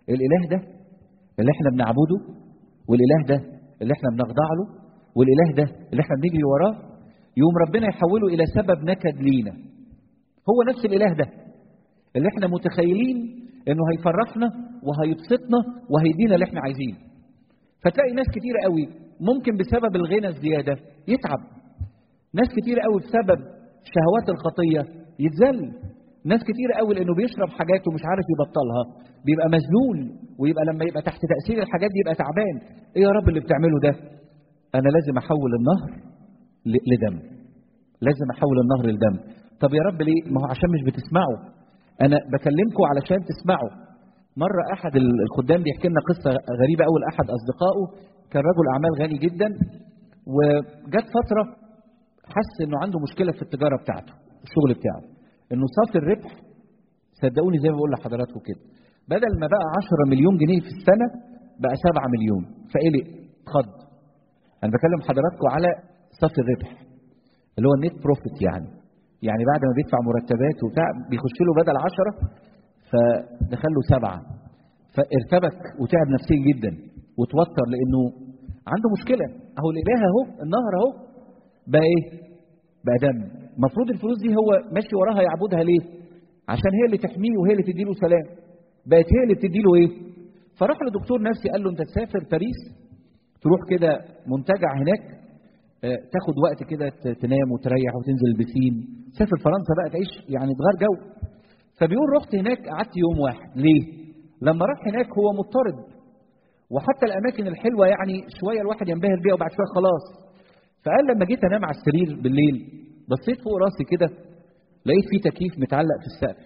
الاله ده اللي احنا بنعبده والاله ده اللي احنا بنخضع له والاله ده اللي احنا بنجري وراه يوم ربنا يحوله الى سبب نكد لينا هو نفس الاله ده اللي احنا متخيلين انه هيفرحنا وهيبسطنا وهيدينا اللي احنا عايزينه فتلاقي ناس كتير قوي ممكن بسبب الغنى الزياده يتعب ناس كتير قوي بسبب شهوات الخطيه يتذل ناس كتير قوي لانه بيشرب حاجات ومش عارف يبطلها بيبقى مذلول ويبقى لما يبقى تحت تاثير الحاجات دي يبقى تعبان ايه يا رب اللي بتعمله ده انا لازم احول النهر لدم لازم احول النهر لدم طب يا رب ليه ما هو عشان مش بتسمعوا انا بكلمكم علشان تسمعوا مره احد الخدام بيحكي لنا قصه غريبه قوي لاحد اصدقائه كان رجل اعمال غني جدا وجت فتره حس انه عنده مشكله في التجاره بتاعته الشغل بتاعه انه صافي الربح صدقوني زي ما بقول لحضراتكم كده بدل ما بقى 10 مليون جنيه في السنه بقى 7 مليون فقلق اتخض انا بكلم حضراتكم على صافي الربح اللي هو النت بروفيت يعني يعني بعد ما بيدفع مرتبات وبتاع بيخش له بدل 10 فدخل له سبعه فارتبك وتعب نفسيا جدا وتوتر لانه عنده مشكله اهو الاله اهو النهر اهو بقى ايه؟ بقى دم المفروض الفلوس دي هو ماشي وراها يعبدها ليه؟ عشان هي اللي تحميه وهي اللي تديله سلام بقت هي اللي بتديله ايه؟ فراح لدكتور نفسي قال له انت تسافر باريس تروح كده منتجع هناك اه تاخد وقت كده تنام وتريح وتنزل البسين تسافر فرنسا بقى تعيش يعني تغير جو فبيقول رحت هناك قعدت يوم واحد ليه؟ لما راح هناك هو مضطرب وحتى الاماكن الحلوه يعني شويه الواحد ينبهر بيها وبعد شويه خلاص فقال لما جيت انام على السرير بالليل بصيت فوق راسي كده لقيت في تكييف متعلق في السقف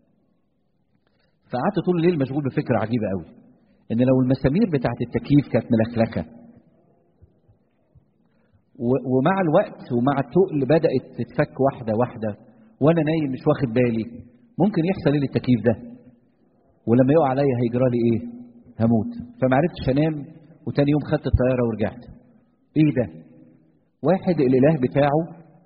فقعدت طول الليل مشغول بفكره عجيبه قوي ان لو المسامير بتاعت التكييف كانت ملخلخه ومع الوقت ومع التقل بدات تتفك واحده واحده وانا نايم مش واخد بالي ممكن يحصل ايه للتكييف ده ولما يقع عليا هيجرى لي ايه هموت فما عرفتش انام وتاني يوم خدت الطياره ورجعت ايه ده واحد الاله بتاعه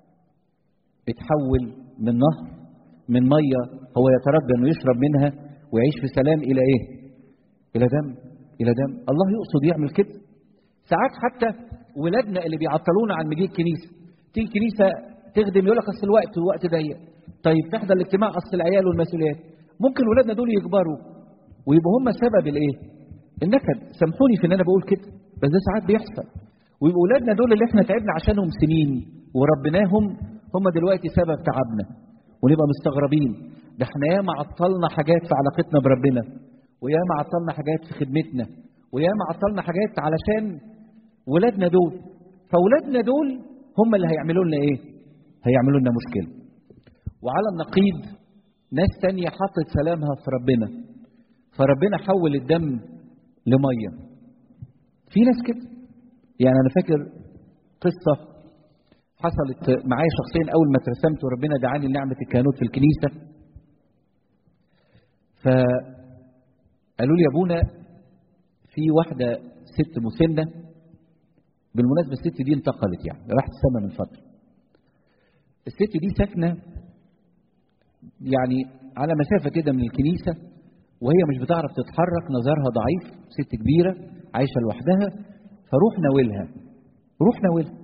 اتحول من نهر من ميه هو يترجى انه يشرب منها ويعيش في سلام الى ايه الى دم الى دم الله يقصد يعمل كده ساعات حتى ولادنا اللي بيعطلونا عن مجيء الكنيسه تيجي الكنيسه تخدم يقول لك اصل الوقت الوقت ضيق طيب تحضر الاجتماع اصل العيال والمسؤوليات ممكن ولادنا دول يكبروا ويبقوا هم سبب الايه النكد سامحوني في ان انا بقول كده بس ده ساعات بيحصل ويبقوا ولادنا دول اللي احنا تعبنا عشانهم سنين وربناهم هم دلوقتي سبب تعبنا ونبقى مستغربين ده احنا ياما عطلنا حاجات في علاقتنا بربنا وياما عطلنا حاجات في خدمتنا وياما عطلنا حاجات علشان ولادنا دول فولادنا دول هم اللي هيعملوا لنا ايه هيعملوا لنا مشكله وعلى النقيض ناس تانية حطت سلامها في ربنا فربنا حول الدم لميه في ناس كده يعني انا فاكر قصه حصلت معايا شخصيا اول ما اترسمت وربنا دعاني لنعمه الكهنوت في الكنيسه فقالوا لي يا ابونا في واحده ست مسنه بالمناسبه الست دي انتقلت يعني راحت السما من فتره الست دي ساكنه يعني على مسافه كده من الكنيسه وهي مش بتعرف تتحرك نظرها ضعيف ست كبيره عايشه لوحدها فروح ناولها روح ناولها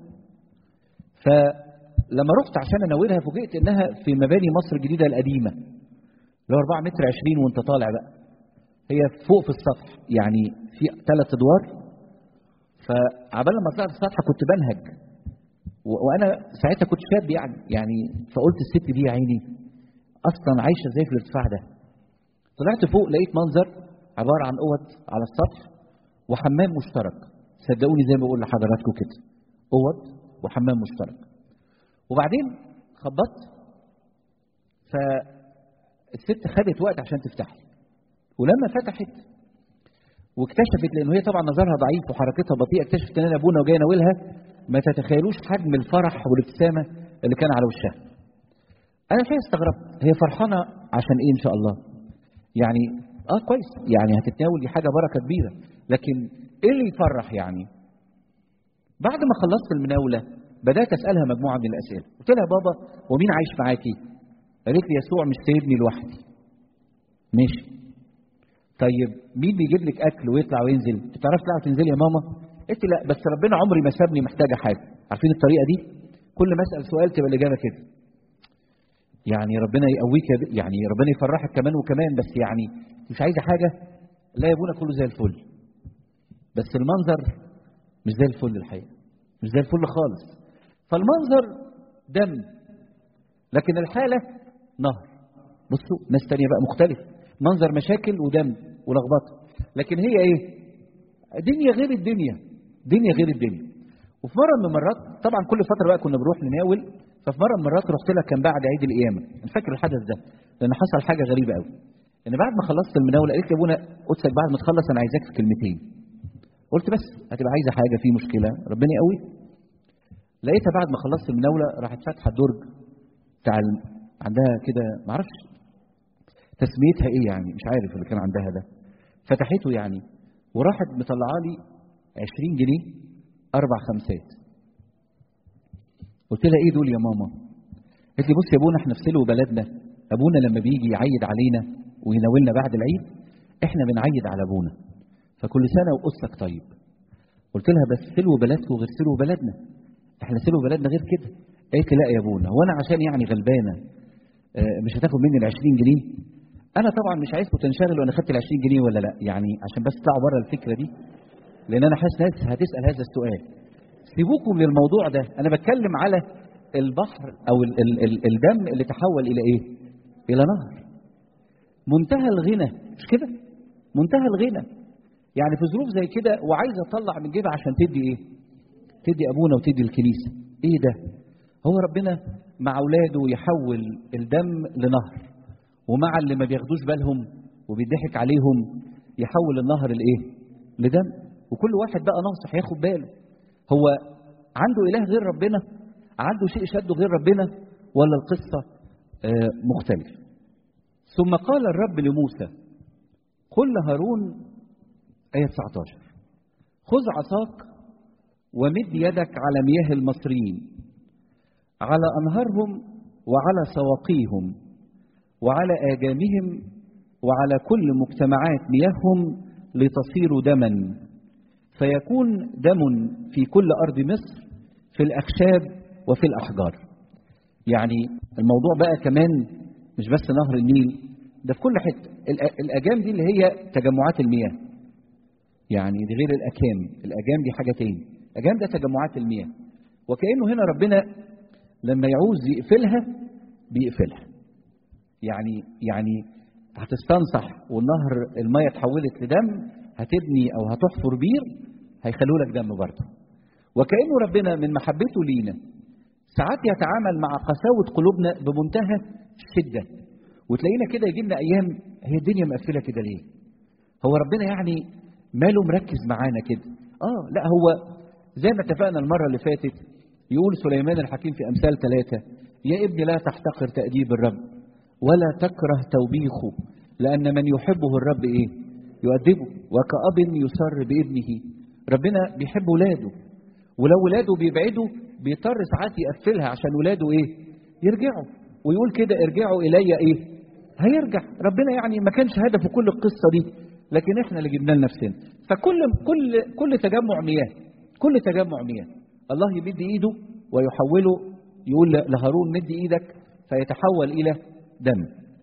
فلما رحت عشان اناولها فوجئت انها في مباني مصر الجديده القديمه اللي هو 4 متر 20 وانت طالع بقى هي فوق في السطح يعني في ثلاث ادوار فعبال لما طلعت السطح كنت بنهج وانا ساعتها كنت شاب يعني يعني فقلت الست دي يا عيني اصلا عايشه ازاي في الارتفاع ده طلعت فوق لقيت منظر عباره عن اوض على السطح وحمام مشترك صدقوني زي ما بقول لحضراتكم كده اوض وحمام مشترك وبعدين خبطت فالست خدت وقت عشان تفتح لي ولما فتحت واكتشفت لان هي طبعا نظرها ضعيف وحركتها بطيئه اكتشفت ان انا ابونا وجاي اناولها ما تتخيلوش حجم الفرح والابتسامه اللي كان على وشها. انا الحقيقه استغربت هي فرحانه عشان ايه ان شاء الله؟ يعني اه كويس يعني هتتناول دي حاجه بركه كبيره لكن ايه اللي يفرح يعني؟ بعد ما خلصت المناوله بدات اسالها مجموعه من الاسئله قلت لها بابا ومين عايش معاكي؟ قالت لي يسوع مش سايبني لوحدي. ماشي. طيب مين بيجيب لك اكل ويطلع وينزل انت بتعرفي تطلعي وتنزلي يا ماما قلت لا بس ربنا عمري ما سابني محتاجه حاجه عارفين الطريقه دي كل ما اسال سؤال تبقى الاجابه كده يعني ربنا يقويك يا ب- يعني ربنا يفرحك كمان وكمان بس يعني مش عايزه حاجه لا يا ابونا كله زي الفل بس المنظر مش زي الفل الحقيقه مش زي الفل خالص فالمنظر دم لكن الحاله نهر بصوا ناس تانية بقى مختلفة منظر مشاكل ودم ولخبطة لكن هي ايه دنيا غير الدنيا دنيا غير الدنيا وفي مرة من المرات طبعا كل فترة بقى كنا بنروح نناول ففي مرة من المرات رحت لها كان بعد عيد القيامة انا فاكر الحدث ده لان حصل حاجة غريبة قوي ان بعد ما خلصت المناولة قالت لي يا ابونا قدسك بعد ما تخلص انا عايزاك في كلمتين قلت بس هتبقى عايزة حاجة في مشكلة ربنا يقوي لقيتها بعد ما خلصت المناولة راحت فاتحة الدرج بتاع ال- عندها كده معرفش تسميتها ايه يعني مش عارف اللي كان عندها ده فتحته يعني وراحت مطلعه لي 20 جنيه اربع خمسات قلت لها ايه دول يا ماما قالت لي بص يا ابونا احنا في سلو بلدنا ابونا لما بيجي يعيد علينا ويناولنا بعد العيد احنا بنعيد على ابونا فكل سنه وقصك طيب قلت لها بس سلو بلدكم غير سلو بلدنا احنا سلو بلدنا غير كده قالت لي لا يا ابونا هو انا عشان يعني غلبانه آه، مش هتاخد مني ال 20 جنيه انا طبعا مش عايزكم تنشغلوا انا خدت ال 20 جنيه ولا لا يعني عشان بس تطلعوا بره الفكره دي لان انا حاسس ناس هتسال هذا السؤال سيبوكم من الموضوع ده انا بتكلم على البحر او ال ال ال الدم اللي تحول الى ايه الى نهر منتهى الغنى مش كده منتهى الغنى يعني في ظروف زي كده وعايزه اطلع من جيبها عشان تدي ايه تدي ابونا وتدي الكنيسه ايه ده هو ربنا مع اولاده يحول الدم لنهر ومع اللي ما بياخدوش بالهم وبيضحك عليهم يحول النهر لايه لدم وكل واحد بقى ناصح ياخد باله هو عنده اله غير ربنا عنده شيء شده غير ربنا ولا القصه آه مختلفه ثم قال الرب لموسى قل لهارون آية 19 خذ عصاك ومد يدك على مياه المصريين على أنهارهم وعلى سواقيهم وعلى آجامهم وعلى كل مجتمعات مياههم لتصير دما فيكون دم في كل أرض مصر في الأخشاب وفي الأحجار يعني الموضوع بقى كمان مش بس نهر النيل ده في كل حتة الأ- الأجام دي اللي هي تجمعات المياه يعني دي غير الأكام الأجام دي حاجة تاني الأجام ده تجمعات المياه وكأنه هنا ربنا لما يعوز يقفلها بيقفلها يعني يعني هتستنصح والنهر المية اتحولت لدم هتبني أو هتحفر بير هيخلوا لك دم برضه وكأنه ربنا من محبته لينا ساعات يتعامل مع قساوة قلوبنا بمنتهى الشدة وتلاقينا كده يجي لنا أيام هي الدنيا مقفلة كده ليه؟ هو ربنا يعني ماله مركز معانا كده؟ آه لا هو زي ما اتفقنا المرة اللي فاتت يقول سليمان الحكيم في أمثال ثلاثة يا ابني لا تحتقر تأديب الرب ولا تكره توبيخه لأن من يحبه الرب إيه؟ يؤدبه وكأب يسر بابنه ربنا بيحب ولاده ولو ولاده بيبعدوا بيضطر ساعات يقفلها عشان ولاده ايه يرجعوا ويقول كده ارجعوا الي ايه هيرجع ربنا يعني ما كانش هدفه كل القصه دي لكن احنا اللي جبنا لنفسنا فكل كل كل تجمع مياه كل تجمع مياه الله يمد ايده ويحوله يقول لهارون مد ايدك فيتحول الى دم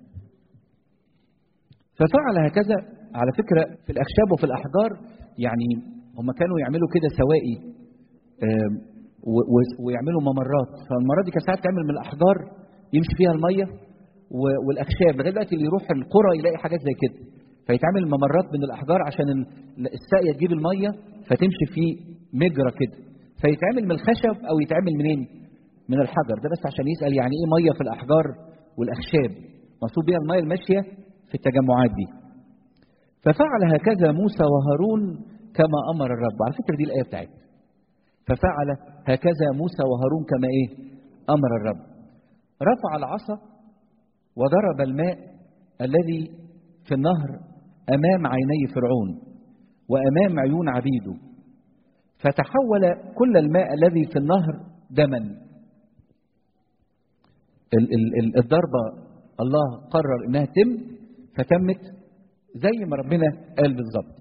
ففعل هكذا على فكره في الاخشاب وفي الاحجار يعني هم كانوا يعملوا كده سوائي آم، و- و- ويعملوا ممرات فالمرات دي كانت ساعات تعمل من الاحجار يمشي فيها الميه و- والاخشاب لغايه دلوقتي اللي يروح القرى يلاقي حاجات زي كده فيتعمل ممرات من الاحجار عشان ال- الساقيه تجيب الميه فتمشي في مجرى كده فيتعمل من الخشب او يتعمل منين؟ من الحجر ده بس عشان يسال يعني ايه ميه في الاحجار والاخشاب مقصود بيها الميه الماشيه في التجمعات دي ففعل هكذا موسى وهارون كما امر الرب على فكره دي الايه بتاعتنا ففعل هكذا موسى وهارون كما ايه امر الرب رفع العصا وضرب الماء الذي في النهر امام عيني فرعون وامام عيون عبيده فتحول كل الماء الذي في النهر دما ال- ال- ال- الضربه الله قرر انها تتم فتمت زي ما ربنا قال بالظبط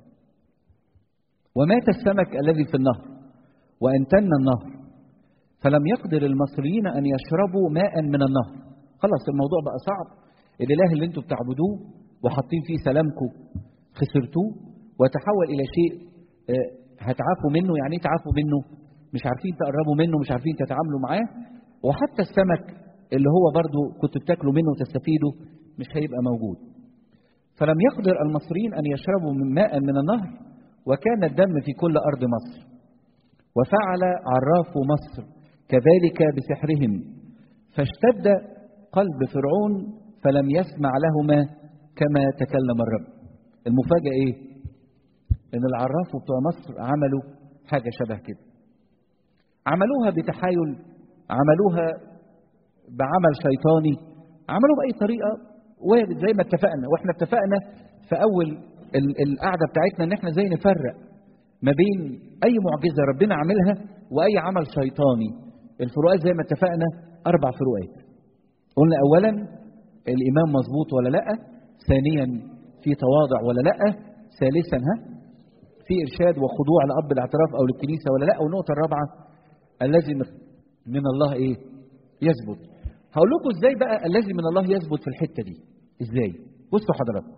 ومات السمك الذي في النهر وانتن النهر فلم يقدر المصريين ان يشربوا ماء من النهر خلاص الموضوع بقى صعب الاله اللي انتم بتعبدوه وحاطين فيه سلامكم خسرتوه وتحول الى شيء آه، هتعافوا منه يعني ايه تعافوا منه مش عارفين تقربوا منه مش عارفين تتعاملوا معاه وحتى السمك اللي هو برضو كنتوا بتاكلوا منه وتستفيدوا مش هيبقى موجود فلم يقدر المصريين ان يشربوا من ماء من النهر وكان الدم في كل ارض مصر وفعل عراف مصر كذلك بسحرهم فاشتد قلب فرعون فلم يسمع لهما كما تكلم الرب المفاجأة ايه ان العراف بتوع مصر عملوا حاجة شبه كده عملوها بتحايل عملوها بعمل شيطاني عملوا بأي طريقة وارد زي ما اتفقنا واحنا اتفقنا في اول ال- القعدة بتاعتنا ان احنا زي نفرق ما بين اي معجزة ربنا عاملها واي عمل شيطاني الفروقات زي ما اتفقنا اربع فروقات قلنا اولا الايمان مظبوط ولا لا ثانيا في تواضع ولا لا ثالثا ها في ارشاد وخضوع لاب الاعتراف او للكنيسه ولا لا والنقطه الرابعه الذي من الله ايه يثبت هقول لكم ازاي بقى الذي من الله يثبت في الحته دي ازاي بصوا حضراتكم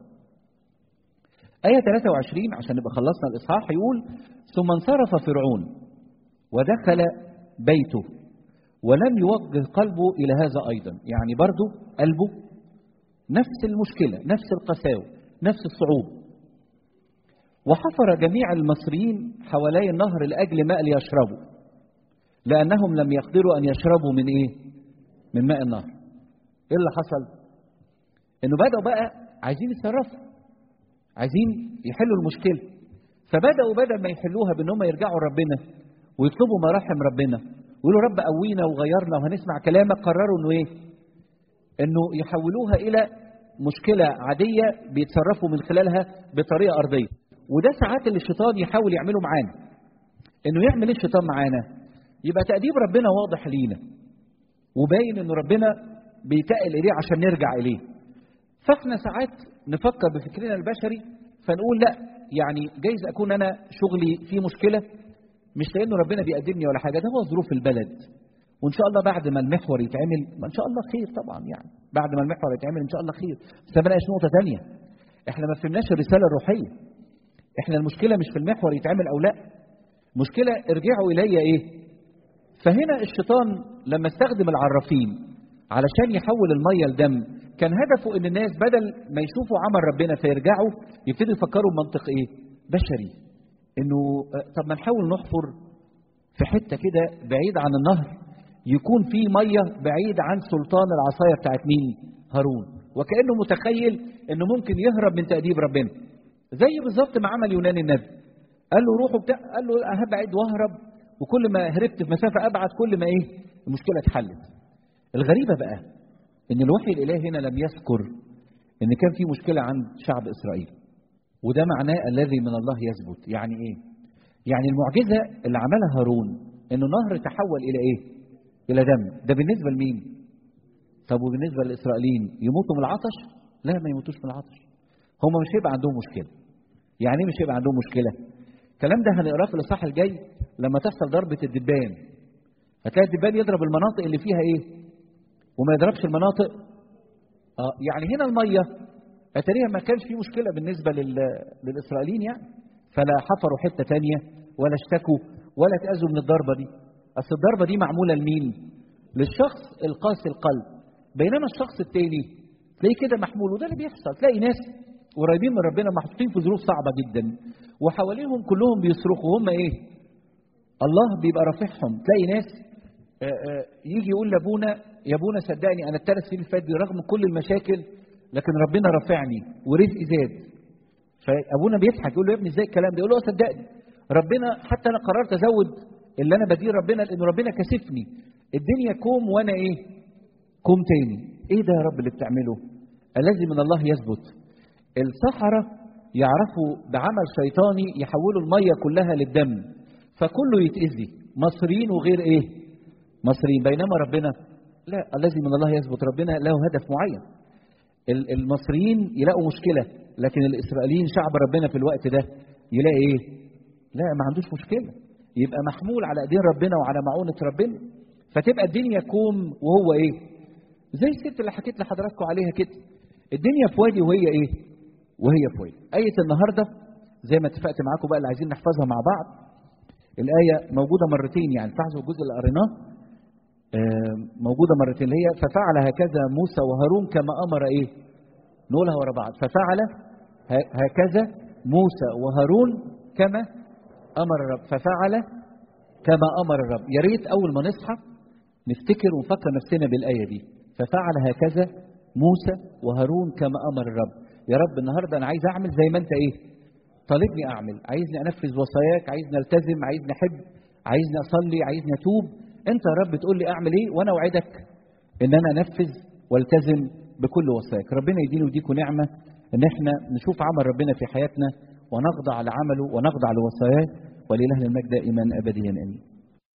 آية 23 عشان نبقى خلصنا الإصحاح يقول ثم انصرف فرعون ودخل بيته ولم يوجه قلبه إلى هذا أيضا يعني برضو قلبه نفس المشكلة نفس القساوة نفس الصعوبة وحفر جميع المصريين حوالي النهر لأجل ماء ليشربوا لأنهم لم يقدروا أن يشربوا من إيه؟ من ماء النهر إيه اللي حصل؟ إنه بدأوا بقى عايزين يتصرفوا عايزين يحلوا المشكلة فبدأوا بدل ما يحلوها بأن هم يرجعوا لربنا ويطلبوا مراحم ربنا ويقولوا رب قوينا وغيرنا وهنسمع كلامك قرروا انه ايه؟ انه يحولوها الى مشكلة عادية بيتصرفوا من خلالها بطريقة أرضية وده ساعات اللي الشيطان يحاول يعمله معانا انه يعمل ايه الشيطان معانا يبقى تأديب ربنا واضح لينا وباين انه ربنا بيتقل اليه عشان نرجع اليه فاحنا ساعات نفكر بفكرنا البشري فنقول لا يعني جايز اكون انا شغلي فيه مشكله مش لانه ربنا بيقدمني ولا حاجه ده هو ظروف البلد وان شاء الله بعد ما المحور يتعمل ما ان شاء الله خير طبعا يعني بعد ما المحور يتعمل ان شاء الله خير بس ما بلاش نقطه ثانيه احنا ما فهمناش الرساله الروحيه احنا المشكله مش في المحور يتعمل او لا مشكله ارجعوا الي ايه فهنا الشيطان لما استخدم العرافين علشان يحول الميه لدم كان هدفه ان الناس بدل ما يشوفوا عمل ربنا فيرجعوا يبتدوا يفكروا بمنطق ايه بشري انه آه، طب ما نحاول نحفر في حته كده بعيد عن النهر يكون في ميه بعيد عن سلطان العصايه بتاعت مين هارون وكانه متخيل انه ممكن يهرب من تاديب ربنا زي بالظبط ما عمل يونان النبي قال له روحوا بتاع قال له هبعد واهرب وكل ما هربت في مسافه ابعد كل ما ايه المشكله اتحلت الغريبه بقى ان الوحي الالهي هنا لم يذكر ان كان في مشكله عند شعب اسرائيل وده معناه الذي من الله يثبت يعني ايه يعني المعجزه اللي عملها هارون انه نهر تحول الى ايه الى دم ده بالنسبه لمين طب وبالنسبه للاسرائيليين يموتوا من العطش لا ما يموتوش من العطش هم مش هيبقى عندهم مشكله يعني ايه مش هيبقى عندهم مشكله الكلام ده هنقراه في الاصحاح الجاي لما تحصل ضربه الدبان هتلاقي الدبان يضرب المناطق اللي فيها ايه وما يضربش المناطق اه يعني هنا الميه اتاريها ما كانش في مشكله بالنسبه لل... للاسرائيليين يعني فلا حفروا حته تانية ولا اشتكوا ولا اتاذوا من الضربه دي اصل الضربه دي معموله لمين للشخص القاسي القلب بينما الشخص التاني تلاقيه كده محمول وده اللي بيحصل تلاقي ناس قريبين من ربنا محطوطين في ظروف صعبه جدا وحواليهم كلهم بيصرخوا هم ايه الله بيبقى رافعهم تلاقي ناس آه، آه، يجي يقول لابونا يا ابونا صدقني انا الثلاث سنين اللي فاتت دي رغم كل المشاكل لكن ربنا رافعني ورزقي زاد فابونا بيضحك يقول له يا ابني ازاي الكلام ده يقول له آه صدقني ربنا حتى انا قررت ازود اللي انا بديه ربنا لان ربنا كسفني الدنيا كوم وانا ايه كوم تاني ايه ده يا رب اللي بتعمله الذي من الله يثبت السحرة يعرفوا بعمل شيطاني يحولوا المية كلها للدم فكله يتأذي مصريين وغير ايه مصريين بينما ربنا لا الذي من الله يثبت ربنا له هدف معين ال- المصريين يلاقوا مشكله لكن الاسرائيليين شعب ربنا في الوقت ده يلاقي ايه لا ما عندوش مشكله يبقى محمول على ايدين ربنا وعلى معونه ربنا فتبقى الدنيا كوم وهو ايه زي الست اللي حكيت لحضراتكم عليها كده الدنيا في وادي وهي ايه وهي في وادي ايه النهارده زي ما اتفقت معاكم بقى اللي عايزين نحفظها مع بعض الايه موجوده مرتين يعني تحفظوا الجزء اللي قريناه آه، موجوده مرتين اللي هي ففعل هكذا موسى وهارون كما امر ايه نقولها ورا بعض ففعل ه- هكذا موسى وهارون كما امر الرب ففعل كما امر الرب يا ريت اول ما نصحى نفتكر ونفكر نفسنا بالايه دي ففعل هكذا موسى وهارون كما امر الرب يا رب النهارده انا عايز اعمل زي ما انت ايه طالبني اعمل عايزني انفذ وصاياك عايزني التزم عايزني احب عايزني اصلي عايزني اتوب انت يا رب تقول لي اعمل ايه وانا اوعدك ان انا انفذ والتزم بكل وصاياك ربنا يديني ويديكم نعمه ان احنا نشوف عمل ربنا في حياتنا ونخضع لعمله ونخضع لوصاياه ولله المجد دائما ابديا امين